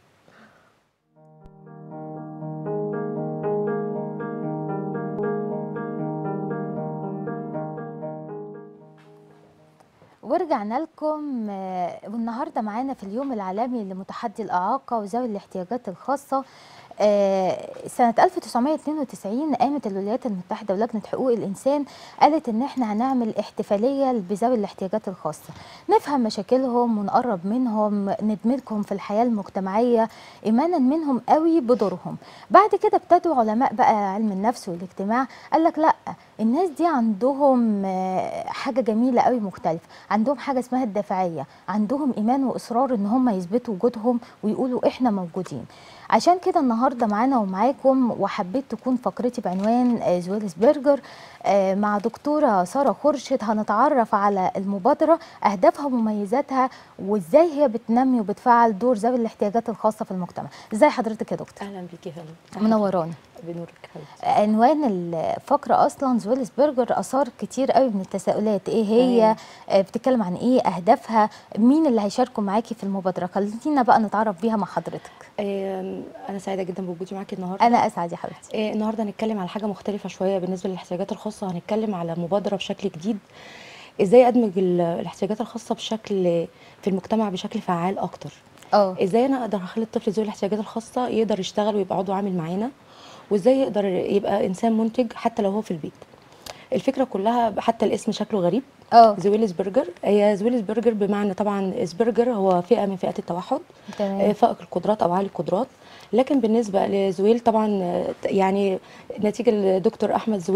ورجعنا لكم آه، والنهارده معانا في اليوم العالمي لمتحدي الاعاقه وذوي الاحتياجات الخاصه آه، سنة 1992 قامت الولايات المتحدة ولجنة حقوق الإنسان قالت إن إحنا هنعمل احتفالية بذوي الاحتياجات الخاصة نفهم مشاكلهم ونقرب منهم ندمجهم في الحياة المجتمعية إيمانا منهم قوي بدورهم بعد كده ابتدوا علماء بقى علم النفس والاجتماع قال لك لا الناس دي عندهم آه، حاجة جميلة قوي مختلفة عندهم حاجة اسمها الدافعية عندهم إيمان وإصرار إن هم يثبتوا وجودهم ويقولوا إحنا موجودين عشان كده النهارده معانا ومعاكم وحبيت تكون فقرتي بعنوان آه، زويلس برجر آه، مع دكتوره ساره خورشيد هنتعرف على المبادره اهدافها ومميزاتها وازاي هي بتنمي وبتفعل دور ذوي الاحتياجات الخاصه في المجتمع ازاي حضرتك يا دكتور اهلا بيكي يا فندم منوراني بنورك حبيبتي عنوان الفقره اصلا زويلس برجر اثار كتير قوي من التساؤلات ايه هي تمام. آه، بتتكلم عن ايه اهدافها مين اللي هيشاركوا معاكي في المبادره خلينا بقى نتعرف بيها مع حضرتك آم، انا سعيده جدا بوجودي معاكي النهارده انا اسعد يا حبيبتي آه، النهارده هنتكلم على حاجه مختلفه شويه بالنسبه للاحتياجات الخاصه هنتكلم على مبادره بشكل جديد ازاي ادمج ال- الاحتياجات الخاصه بشكل في المجتمع بشكل فعال اكتر اه ازاي انا اقدر اخلي الطفل ذوي الاحتياجات الخاصه يقدر يشتغل ويبقى عضو عامل معانا وازاي يقدر يبقى انسان منتج حتى لو هو في البيت الفكره كلها حتى الاسم شكله غريب اه زويلس برجر هي زويلس برجر بمعنى طبعا سبرجر هو فئه من فئات التوحد آه، تمام فائق القدرات او عالي القدرات لكن بالنسبه لزويل طبعا آه، يعني نتيجه لدكتور احمد زويل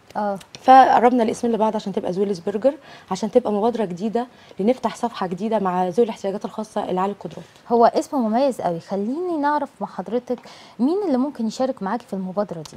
اه فقربنا الاسمين لبعض عشان تبقى زويلز برجر عشان تبقى مبادره جديده لنفتح صفحه جديده مع ذوي الاحتياجات الخاصه اللي على القدرات هو اسم مميز قوي خليني نعرف مع حضرتك مين اللي ممكن يشارك معاكي في المبادره دي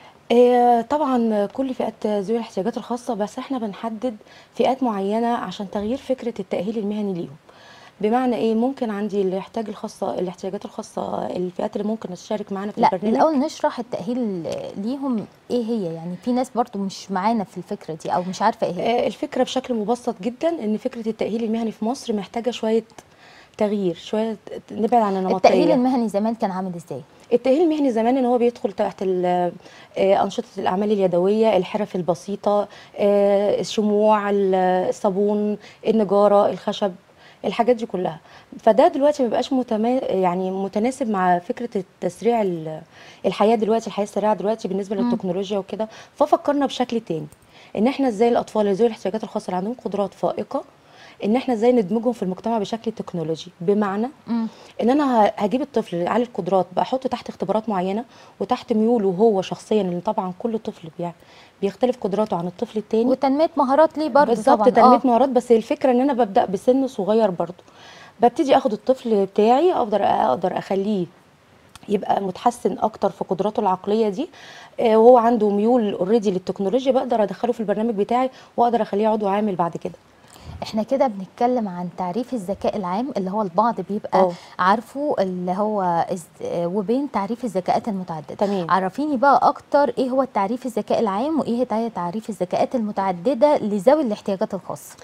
آه، طبعا كل فئات ذوي الاحتياجات الخاصه بس احنا بنحدد فئات معينه عشان تغيير فكره التاهيل المهني ليهم بمعنى ايه ممكن عندي اللي يحتاج الخاصه الاحتياجات الخاصه الفئات اللي ممكن تشارك معانا في لا البرنامج الاول نشرح التاهيل ليهم ايه هي يعني في ناس برضو مش معانا في الفكره دي او مش عارفه ايه هي آه، الفكره بشكل مبسط جدا ان فكره التاهيل المهني في مصر محتاجه شويه تغيير شويه نبعد عن النمطيه التاهيل المهني زمان كان عامل ازاي التأهيل المهني زمان ان هو بيدخل تحت ال- آه، أنشطة الأعمال اليدوية الحرف البسيطة آه، الشموع ال- الصابون النجارة الخشب الحاجات دي كلها فده دلوقتي ما بقاش متما... يعني متناسب مع فكرة التسريع ال- الحياة دلوقتي الحياة السريعة دلوقتي بالنسبة مم. للتكنولوجيا وكده ففكرنا بشكل تاني ان احنا ازاي الاطفال ذوي الاحتياجات الخاصة اللي عندهم قدرات فائقة ان احنا ازاي ندمجهم في المجتمع بشكل تكنولوجي بمعنى مم. ان انا ه- هجيب الطفل اللي عالي القدرات بحطه تحت اختبارات معينه وتحت ميوله هو شخصيا لان طبعا كل طفل بي- بيختلف قدراته عن الطفل التاني وتنميه مهارات ليه برضو بالظبط طبعا تنميه آه. مهارات بس الفكره ان انا ببدا بسن صغير برضو ببتدي اخد الطفل بتاعي اقدر اقدر اخليه يبقى متحسن اكتر في قدراته العقليه دي آه، وهو عنده ميول اوريدي للتكنولوجيا بقدر ادخله في البرنامج بتاعي واقدر اخليه عضو عامل بعد كده احنا كده بنتكلم عن تعريف الذكاء العام اللي هو البعض بيبقى اه. عارفه اللي هو إز- وبين تعريف الذكاءات المتعدده تمام. عرفيني بقى اكتر ايه هو تعريف الذكاء العام وايه هي تعريف الذكاءات المتعدده لذوي الاحتياجات الخاصه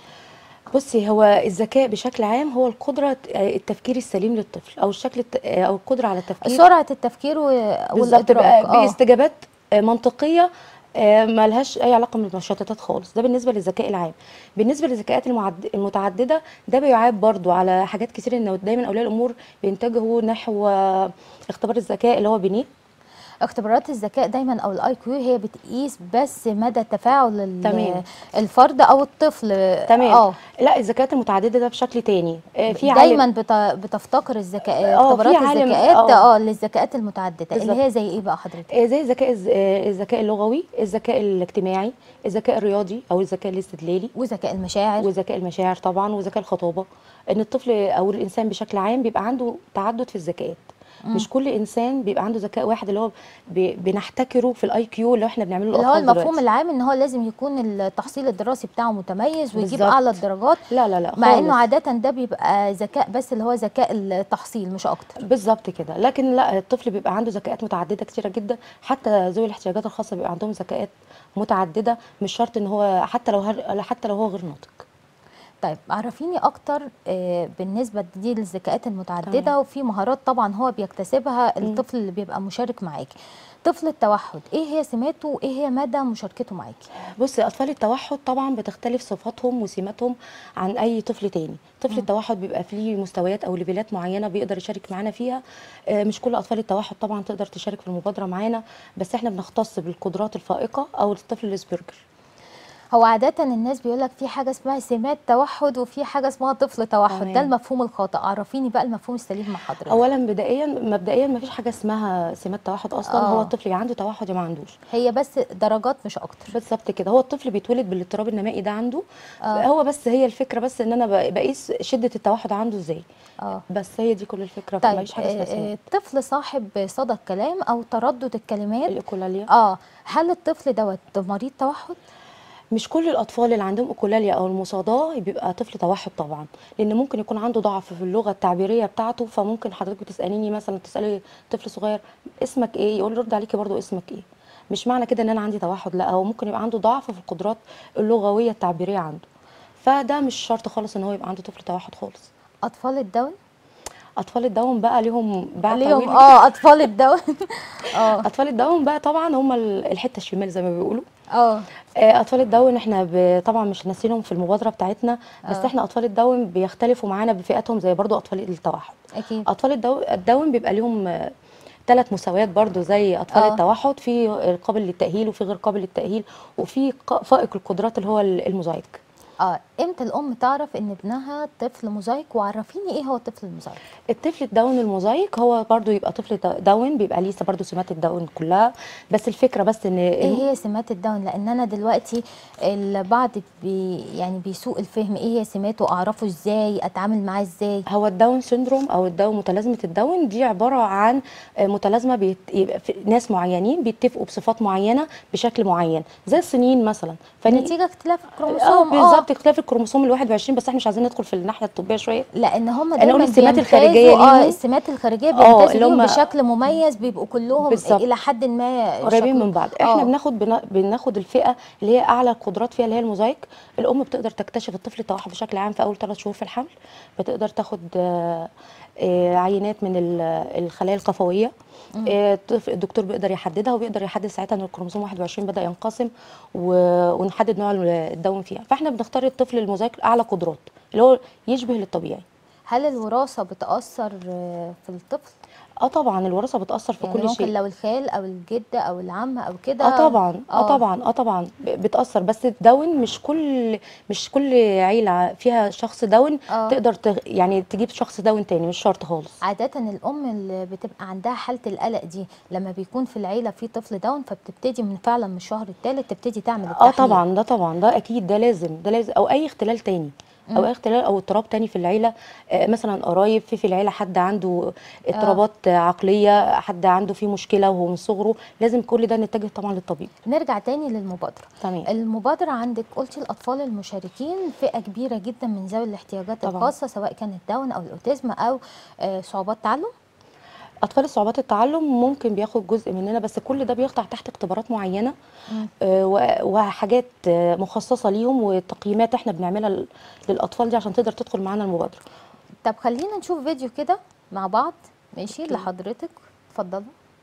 بصي هو الذكاء بشكل عام هو القدرة آه، التفكير السليم للطفل أو الشكل الت- آه، أو القدرة على التفكير سرعه التفكير و- بالظبط والادراك بقى اه باستجابات آه، منطقية آه، ملهاش أي علاقة بالمشتتات خالص ده بالنسبة للذكاء العام بالنسبة للذكاءات المعد- المتعددة ده بيعاب برضو على حاجات كتير إن دايما أولياء الأمور بينتجهوا نحو آه، اختبار الذكاء اللي هو بنيه اختبارات الذكاء دايما او الاي كيو هي بتقيس بس مدى تفاعل ال- تمام. الفرد او الطفل تمام اه لا الذكاءات المتعددة ده بشكل تاني آه، في دايما عالم بت... بتفتقر الذكاء اه، في اختبارات عالم- الذكاءات اه. اه للذكاءات المتعدده بالظبط. اللي هي زي ايه بقى حضرتك آه، زي الذكاء الز- آه، الذكاء اللغوي الذكاء الاجتماعي الذكاء الرياضي او الذكاء الاستدلالي وذكاء المشاعر وذكاء المشاعر طبعا وذكاء الخطابه ان الطفل او الانسان بشكل عام بيبقى عنده تعدد في الذكاءات مش كل انسان بيبقى عنده ذكاء واحد اللي هو ب- بنحتكره في الاي كيو اللي احنا بنعمله اللي هو للاطفال المفهوم دلوقتي. العام ان هو لازم يكون التحصيل الدراسي بتاعه متميز ويجيب بالظبط. اعلى الدرجات لا لا لا مع خالص. انه عاده ده بيبقى ذكاء بس اللي هو ذكاء التحصيل مش اكتر بالظبط كده لكن لا الطفل بيبقى عنده ذكاءات متعدده كتيره جدا حتى ذوي الاحتياجات الخاصه بيبقى عندهم ذكاءات متعدده مش شرط ان هو حتى لو هر... حتى لو هو غير ناطق طيب عرفيني اكتر آه، بالنسبه دي للذكاءات المتعدده تمام. وفي مهارات طبعا هو بيكتسبها مم. الطفل اللي بيبقى مشارك معاكي طفل التوحد ايه هي سماته وايه هي مدى مشاركته معاكي بصي اطفال التوحد طبعا بتختلف صفاتهم وسماتهم عن اي طفل تاني طفل التوحد بيبقى فيه مستويات او ليفلات معينه بيقدر يشارك معانا فيها آه، مش كل اطفال التوحد طبعا تقدر تشارك في المبادره معانا بس احنا بنختص بالقدرات الفائقه او الطفل الاسبرجر هو عادة الناس بيقولك في حاجة اسمها سمات توحد وفي حاجة اسمها طفل توحد تمام. ده المفهوم الخاطئ عرفيني بقى المفهوم السليم مع حضرتك اولا بدائيا مبدئيا ما فيش حاجه اسمها سمات توحد اصلا آه. هو الطفل يا عنده توحد يا ما عندوش هي بس درجات مش اكتر بالظبط كده هو الطفل بيتولد بالاضطراب النمائي ده عنده آه. هو بس هي الفكره بس ان انا ب- بقيس شده التوحد عنده ازاي اه بس هي دي كل الفكره طيب مفيش حاجه اسمها آه، سمات آه، طفل صاحب صدى الكلام او تردد الكلمات الايكولاليا اه هل الطفل دوت مريض توحد مش كل الاطفال اللي عندهم ايكولاليا او المصاداه بيبقى طفل توحد طبعا لان ممكن يكون عنده ضعف في اللغه التعبيريه بتاعته فممكن حضرتك بتساليني مثلا تسالي طفل صغير اسمك ايه يقول رد عليكي برضو اسمك ايه مش معنى كده ان انا عندي توحد لا هو ممكن يبقى عنده ضعف في القدرات اللغويه التعبيريه عنده فده مش شرط خالص ان هو يبقى عنده طفل توحد خالص اطفال الدون اطفال الداون بقى ليهم باع ليهم طويل اه اطفال الدون اه اطفال الداون بقى طبعا هم ال- الحته الشمال زي ما بيقولوا اه آه، اطفال الداون احنا ب... طبعا مش ناسينهم في المبادره بتاعتنا بس آه. احنا اطفال الداون بيختلفوا معانا بفئاتهم زي برضو اطفال التوحد اكيد اطفال الدو... الداون بيبقى ليهم ثلاث مستويات برضو زي اطفال آه. التوحد في قابل للتاهيل وفي غير قابل للتاهيل وفي ق- فائق القدرات اللي هو ال- الموزايك اه امتى الام تعرف ان ابنها طفل موزايك وعرفيني ايه هو الطفل الموزايك الطفل الداون الموزايك هو برضو يبقى طفل دا- داون بيبقى ليه برضو سمات الداون كلها بس الفكره بس ان ايه هي سمات الداون لان انا دلوقتي البعض بي يعني بيسوء الفهم ايه هي سماته اعرفه ازاي اتعامل معاه ازاي هو الداون سيندروم او الداون متلازمه الداون دي عباره عن آه، متلازمه بيت... يبقى في ناس معينين بيتفقوا بصفات معينه بشكل معين زي السنين مثلا فن- نتيجه اختلاف اه الكروموسوم بالظبط اختلاف الكروموسوم ال 21 بس احنا مش عايزين ندخل في الناحيه الطبيه شويه لان هم أنا أقول دايما السمات بيمتازوا- الخارجية اه ليهم. السمات الخارجيه آه، بيمتازوا اللي بيهم هم- بشكل مميز بيبقوا كلهم بالظبط. الى حد ما قريبين شكل- من بعض احنا آه. بناخد بنا... بناخد الفئه اللي هي اعلى القدرات فيها اللي هي الموزايك الام بتقدر تكتشف الطفل التوحد بشكل عام في اول ثلاث شهور في الحمل بتقدر تاخد آه، آه، عينات من ال- الخلايا القفويه آه، الطفل- الدكتور بيقدر يحددها وبيقدر يحدد ساعتها ان الكروموسوم 21 بدا ينقسم و... ونحدد نوع الدون فيها فاحنا بنختار الطفل الموزايك اعلى قدرات اللي هو يشبه للطبيعي هل الوراثه بتاثر آه، في الطفل اه طبعا الوراثه بتاثر في يعني كل ممكن شيء لو الخال او الجد او العم او كده اه طبعا اه آه. طبعا اه طبعا ب- بتاثر بس الداون مش كل مش كل عيله فيها شخص داون آه. تقدر تغ... يعني تجيب شخص داون تاني مش شرط خالص عادة الأم اللي بتبقى عندها حالة القلق دي لما بيكون في العيلة في طفل داون فبتبتدي من فعلا من الشهر الثالث تبتدي تعمل اه التحليل طبعا ده طبعا ده اكيد ده لازم ده لازم او اي اختلال تاني او اي اختلال او اضطراب تاني في العيله آه مثلا قرايب في في العيله حد عنده اضطرابات آه. عقليه حد عنده فيه مشكله وهو من صغره لازم كل ده نتجه طبعا للطبيب نرجع تاني للمبادرة تمام المبادرة عندك قلتي الأطفال المشاركين فئة كبيرة جدا من ذوي الاحتياجات طبعاً. الخاصة سواء كانت داون أو الأوتيزم أو آه، صعوبات تعلم اطفال صعوبات التعلم ممكن بياخد جزء مننا بس كل ده بيخضع تحت اختبارات معينه آه، و- وحاجات آه، مخصصه ليهم وتقييمات احنا بنعملها لل- للاطفال دي عشان تقدر تدخل معانا المبادره طب خلينا نشوف فيديو كده مع بعض ماشي لحضرتك اتفضلوا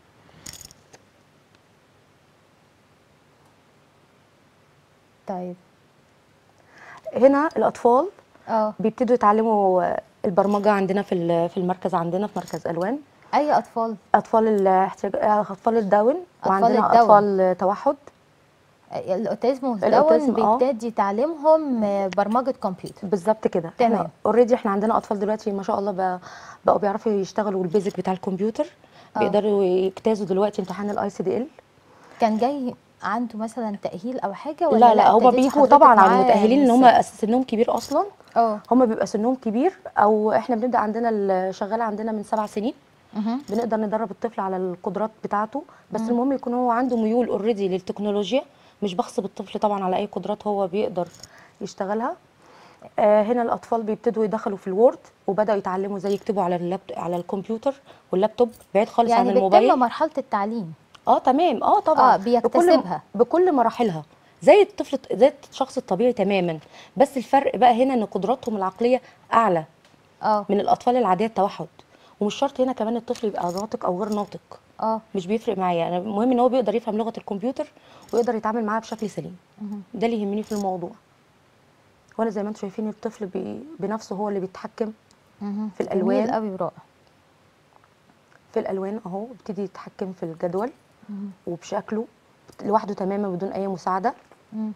طيب هنا الاطفال اه بيبتدوا يتعلموا آه، البرمجه عندنا في ال- في المركز عندنا في مركز الوان اي اطفال اطفال الاحتياج آه، اطفال الداون أطفال وعندنا الداون. اطفال توحد الاوتيزم والداون الأوتيزم، آه. بيبتدي تعليمهم آه، برمجه كمبيوتر بالظبط كده تمام. اوريدي احنا عندنا اطفال دلوقتي ما شاء الله بقى بقوا بيعرفوا يشتغلوا البيزك بتاع الكمبيوتر آه. بيقدروا يجتازوا دلوقتي امتحان الاي سي دي ال كان جاي عنده مثلا تاهيل او حاجه ولا لا لا هما ابتديتي بيجوا حضرتك طبعا على معاه المتاهلين ان من هم الصفر؟ سنهم كبير اصلا اه هم بيبقى سنهم كبير او احنا بنبدا عندنا الشغاله عندنا من سبع سنين مهم. بنقدر ندرب الطفل على القدرات بتاعته بس المهم يكون هو عنده ميول اوريدي للتكنولوجيا مش بغصب الطفل طبعا على اي قدرات هو بيقدر يشتغلها آه هنا الاطفال بيبتدوا يدخلوا في الوورد وبداوا يتعلموا ازاي يكتبوا على اللابتوب على الكمبيوتر واللابتوب بعيد خالص يعني عن الموبايل بتتم مرحله التعليم اه تمام اه طبعا آه، بيكتسبها. بكل, بكل مراحلها زي الطفل زي الشخص الطبيعي تماما بس الفرق بقى هنا ان قدراتهم العقليه اعلى اه من الاطفال العاديه التوحد ومش شرط هنا كمان الطفل يبقى ناطق او غير ناطق اه مش بيفرق معايا انا المهم ان هو بيقدر يفهم لغه الكمبيوتر ويقدر يتعامل معاها بشكل سليم ده اللي يهمني في الموضوع وانا زي ما انتم شايفين الطفل بي بنفسه هو اللي بيتحكم مهم. في الألوان. جميل قوي ورائع في الالوان اهو بيبتدي يتحكم في الجدول وبشكله لوحده تماما بدون اي مساعده مم.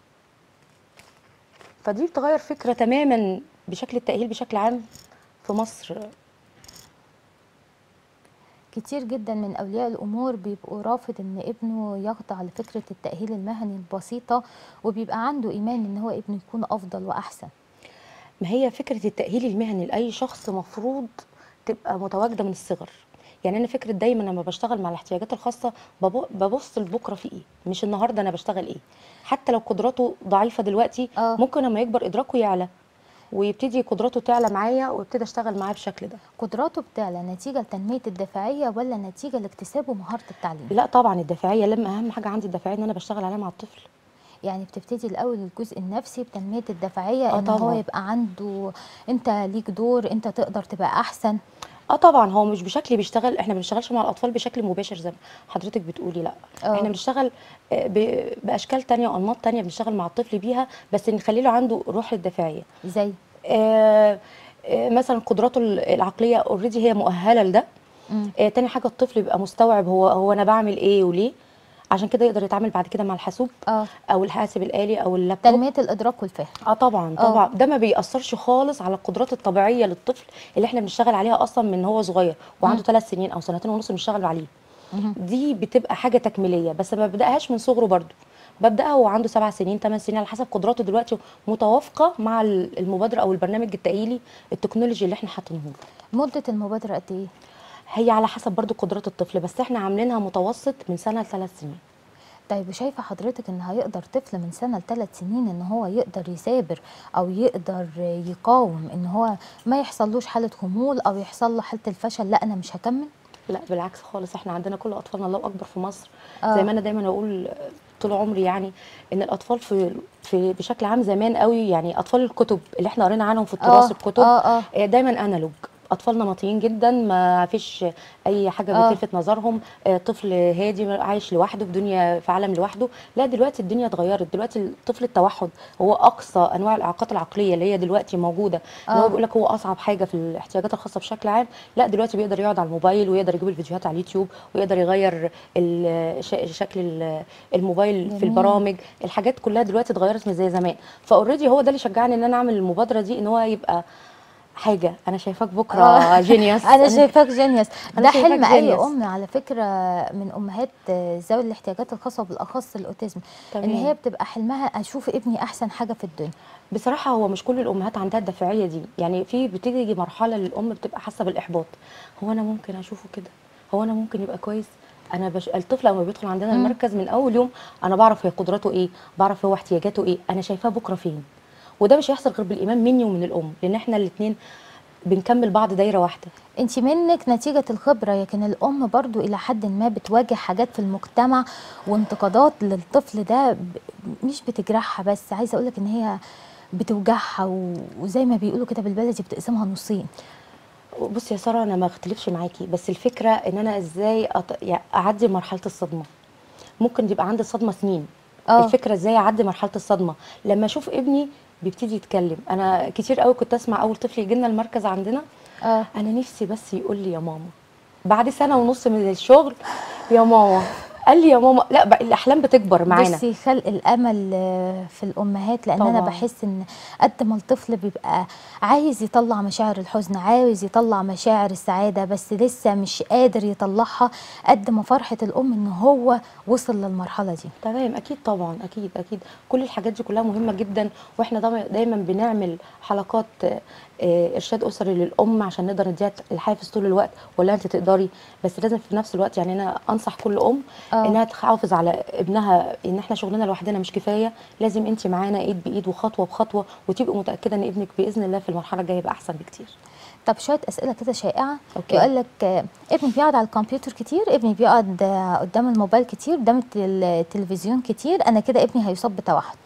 فدي بتغير فكره تماما بشكل التاهيل بشكل عام في مصر كتير جدا من اولياء الامور بيبقوا رافض ان ابنه يخضع لفكره التاهيل المهني البسيطه وبيبقى عنده ايمان ان هو ابنه يكون افضل واحسن ما هي فكره التاهيل المهني لاي شخص مفروض تبقى متواجده من الصغر يعني انا فكره دايما لما بشتغل مع الاحتياجات الخاصه ببو- ببص لبكره في ايه مش النهارده انا بشتغل ايه حتى لو قدراته ضعيفه دلوقتي آه. ممكن لما يكبر ادراكه يعلى ويبتدي قدراته تعلى معايا وابتدي اشتغل معاه بالشكل ده قدراته بتعلى نتيجه لتنميه الدفاعيه ولا نتيجه لاكتسابه مهاره التعليم لا طبعا الدافعيه لما اهم حاجه عندي الدافعيه ان انا بشتغل عليها مع الطفل يعني بتبتدي الاول الجزء النفسي بتنميه الدفاعيه آه ان هو طبعاً. يبقى عنده انت ليك دور انت تقدر تبقى احسن اه طبعا هو مش بشكل بيشتغل احنا ما بنشتغلش مع الاطفال بشكل مباشر زي ما حضرتك بتقولي لا آه. احنا بنشتغل آه، ب- باشكال تانية وانماط تانية بنشتغل مع الطفل بيها بس نخلي له عنده روح الدفاعيه زي آه، آه، مثلا قدراته العقليه اوريدي هي مؤهله لده مم. آه، تاني حاجه الطفل يبقى مستوعب هو هو انا بعمل ايه وليه عشان كده يقدر يتعامل بعد كده مع الحاسوب اه او الحاسب الالي او اللابتوب تنميه الادراك والفهم اه طبعا آه. طبعا ده ما بيأثرش خالص على القدرات الطبيعيه للطفل اللي احنا بنشتغل عليها اصلا من هو صغير وعنده ثلاث سنين او سنتين ونص بنشتغل عليه مهم. دي بتبقى حاجه تكميليه بس ما ببداهاش من صغره برضو ببداها وهو عنده سبع سنين ثمان سنين على حسب قدراته دلوقتي متوافقه مع ال- المبادره او البرنامج التاهيلي التكنولوجي اللي احنا حاطينه له مده المبادره قد ايه هي على حسب برضو قدرات الطفل بس احنا عاملينها متوسط من سنه لثلاث سنين طيب وشايفه حضرتك ان هيقدر طفل من سنه لثلاث سنين ان هو يقدر يثابر او يقدر يقاوم ان هو ما يحصلوش حاله خمول او يحصل له حاله الفشل لا انا مش هكمل لا بالعكس خالص احنا عندنا كل اطفالنا الله اكبر في مصر آه. زي ما انا دايما اقول طول عمري يعني ان الاطفال في في بشكل عام زمان قوي يعني اطفال الكتب اللي احنا قرينا عنهم في التراث آه، الكتب آه، آه. آه، دايما انالوج اطفال نمطيين جدا ما فيش اي حاجه آه. بتلفت نظرهم آه، طفل هادي عايش لوحده في دنيا في عالم لوحده لا دلوقتي الدنيا اتغيرت دلوقتي الطفل التوحد هو اقصى انواع الاعاقات العقليه اللي هي دلوقتي موجوده ان آه. هو بيقول لك هو اصعب حاجه في الاحتياجات الخاصه بشكل عام لا دلوقتي بيقدر يقعد على الموبايل ويقدر يجيب الفيديوهات على اليوتيوب ويقدر يغير ال- ش- شكل ال- الموبايل جميل. في البرامج الحاجات كلها دلوقتي اتغيرت مش زي زمان فاوريدي هو ده اللي شجعني ان انا اعمل المبادره دي ان هو يبقى حاجه انا شايفاك بكره آه. جينيوس انا شايفاك جينيوس أنا ده شايفاك حلم اي جينيوس. ام على فكره من امهات ذوي الاحتياجات الخاصه بالاخص الاوتيزم ان تمام. هي بتبقى حلمها اشوف ابني احسن حاجه في الدنيا بصراحه هو مش كل الامهات عندها الدافعيه دي يعني في بتيجي مرحله للام بتبقى حاسه بالاحباط هو انا ممكن اشوفه كده هو انا ممكن يبقى كويس انا بش... الطفل لما بيدخل عندنا مم. المركز من اول يوم انا بعرف هي قدراته ايه بعرف هو احتياجاته ايه انا شايفاه بكره فين وده مش هيحصل غير بالايمان مني ومن الام لان احنا الاثنين بنكمل بعض دايره واحده انت منك نتيجة الخبرة لكن الأم برضو إلى حد ما بتواجه حاجات في المجتمع وانتقادات للطفل ده ب- مش بتجرحها بس عايزة أقولك إن هي بتوجعها و- وزي ما بيقولوا كده بالبلدي بتقسمها نصين بصي يا ساره انا ما اختلفش معاكي بس الفكره ان انا ازاي أط... يعني اعدي مرحله الصدمه ممكن يبقى عندي صدمه سنين اه الفكره ازاي اعدي مرحله الصدمه لما اشوف ابني بيبتدي يتكلم انا كتير قوي كنت اسمع اول طفل يجي لنا المركز عندنا اه انا نفسي بس يقول لي يا ماما بعد سنه ونص من الشغل يا ماما قال لي يا ماما لا بقى الاحلام بتكبر معانا بصي خلق الامل آه، في الامهات لان انا طبعاً. بحس ان قد ما الطفل بيبقى عايز يطلع مشاعر الحزن عاوز يطلع مشاعر السعاده بس لسه مش قادر يطلعها قد ما فرحه الام ان هو وصل للمرحله دي تمام اكيد طبعا اكيد اكيد كل الحاجات دي كلها مهمه جدا واحنا دايما دايما بنعمل حلقات آه، آه، ارشاد اسري للام عشان نقدر نديها الحافز طول الوقت ولا انت تقدري بس لازم في نفس الوقت يعني انا انصح كل ام آه. انها تحافظ على ابنها ان احنا شغلنا لوحدنا مش كفايه لازم انت معانا ايد بايد وخطوه بخطوه وتبقي متاكده ان ابنك باذن الله في المرحله الجايه يبقى احسن بكتير طب شويه اسئله كده شائعه أوكي. يقول لك آه، ابني بيقعد على الكمبيوتر كتير ابني بيقعد آه، قدام الموبايل كتير قدام التل- التلفزيون كتير انا كده ابني هيصاب بتوحد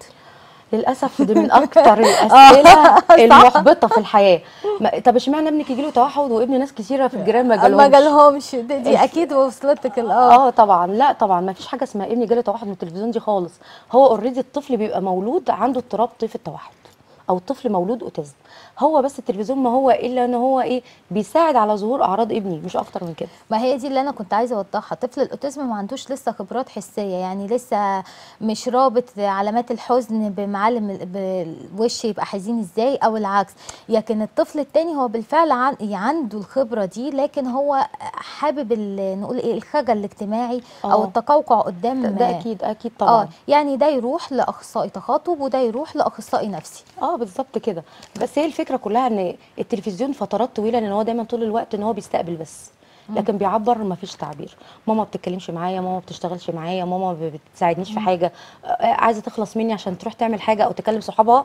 للاسف دي من اكتر الاسئله المحبطه في الحياه ما- طب اشمعنى ابنك يجي له توحد وابن ناس كتيره في الجيران ما ما جالهمش جالهمش دي, دي اكيد وصلتك الاه اه طبعا لا طبعا ما فيش حاجه اسمها ابني جاله توحد من التلفزيون دي خالص هو اوريدي الطفل بيبقى مولود عنده اضطراب طيف التوحد او الطفل مولود اوتيزم هو بس التلفزيون ما هو الا ان هو ايه بيساعد على ظهور اعراض ابني مش اكتر من كده ما هي دي اللي انا كنت عايزه اوضحها طفل الاوتيزم ما عندوش لسه خبرات حسيه يعني لسه مش رابط علامات الحزن بمعالم ال- بالوش يبقى حزين ازاي او العكس لكن الطفل التاني هو بالفعل عن عنده الخبره دي لكن هو حابب ال- نقول ايه الخجل الاجتماعي او آه. التقوقع قدام ده, ده اكيد اكيد اه طبعا يعني ده يروح لاخصائي تخاطب وده يروح لاخصائي نفسي اه بالظبط كده بس هي الفكره كلها ان التلفزيون فترات طويله لان هو دايما طول الوقت ان هو بيستقبل بس لكن بيعبر ما فيش تعبير ماما ما بتتكلمش معايا ماما ما بتشتغلش معايا ماما ما بتساعدنيش في حاجه آه، عايزه تخلص مني عشان تروح تعمل حاجه او تكلم صحابها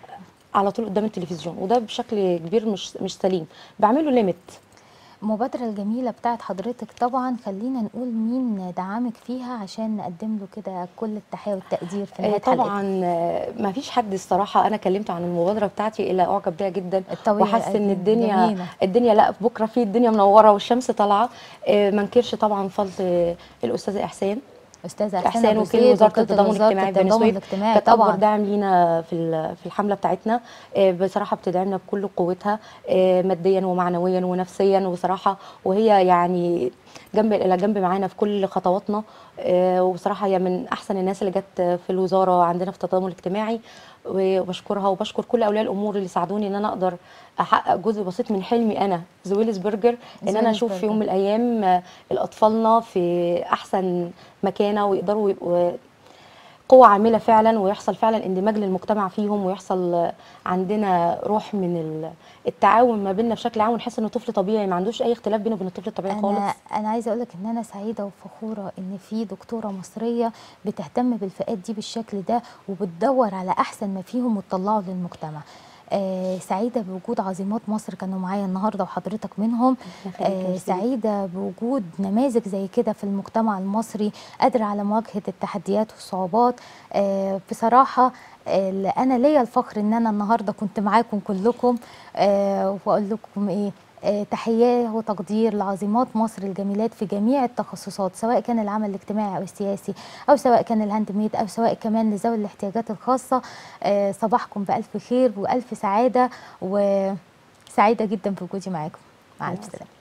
على طول قدام التلفزيون وده بشكل كبير مش مش سليم بعمله ليميت المبادرة الجميلة بتاعت حضرتك طبعا خلينا نقول مين دعمك فيها عشان نقدم له كده كل التحية والتقدير في آه، نهاية حلقتنا طبعا ما فيش حد الصراحه انا كلمته عن المبادره بتاعتي الا اعجب بيها جدا الطويلة وحاسه ان القديم، الدنيا جميلة. الدنيا لا بكره في الدنيا منوره والشمس طالعه آه، ما انكرش طبعا فضل آه، الاستاذه احسان أستاذة أحسان احسان أبو وكيل زيد وزاره وكيلة التضامن وزارة الاجتماعي بني التضامن سويف الاجتماعي كانت اكبر طبعا داعم لينا في ال- في الحمله بتاعتنا آه، بصراحه بتدعمنا بكل قوتها آه، ماديا ومعنويا ونفسيا وصراحه وهي يعني جنب الى جنب معانا في كل خطواتنا آه، وبصراحه هي من احسن الناس اللي جت في الوزاره عندنا في التضامن الاجتماعي وبشكرها وبشكر كل اولياء الامور اللي ساعدوني ان انا اقدر احقق جزء بسيط من حلمي انا زويلز برجر ان انا زويلز اشوف في يوم برجر. من الايام آه، الاطفالنا في احسن مكانه ويقدروا يبقوا قوة عاملة فعلا ويحصل فعلا اندماج للمجتمع فيهم ويحصل آه، عندنا روح من ال- التعاون ما بيننا بشكل عام ونحس انه طفل طبيعي ما عندوش اي اختلاف بينه وبين الطفل الطبيعي انا خالص انا عايزه اقول لك ان انا سعيده وفخوره ان في دكتوره مصريه بتهتم بالفئات دي بالشكل ده وبتدور على احسن ما فيهم وتطلعه للمجتمع آه سعيده بوجود عظيمات مصر كانوا معايا النهارده وحضرتك منهم يخليك يا آه ميرسي. سعيده بوجود نماذج زي كده في المجتمع المصري قادره على مواجهه التحديات والصعوبات آه بصراحه آه انا ليا الفخر ان انا النهارده كنت معاكم كلكم آه واقول لكم ايه آه، تحية وتقدير لعظيمات مصر الجميلات في جميع التخصصات سواء كان العمل الاجتماعي أو السياسي أو سواء كان الهاند ميد أو سواء كمان لذوي الاحتياجات الخاصة آه، صباحكم بألف خير وألف سعادة وسعيدة جدا بوجودي معاكم مع ألف سلامة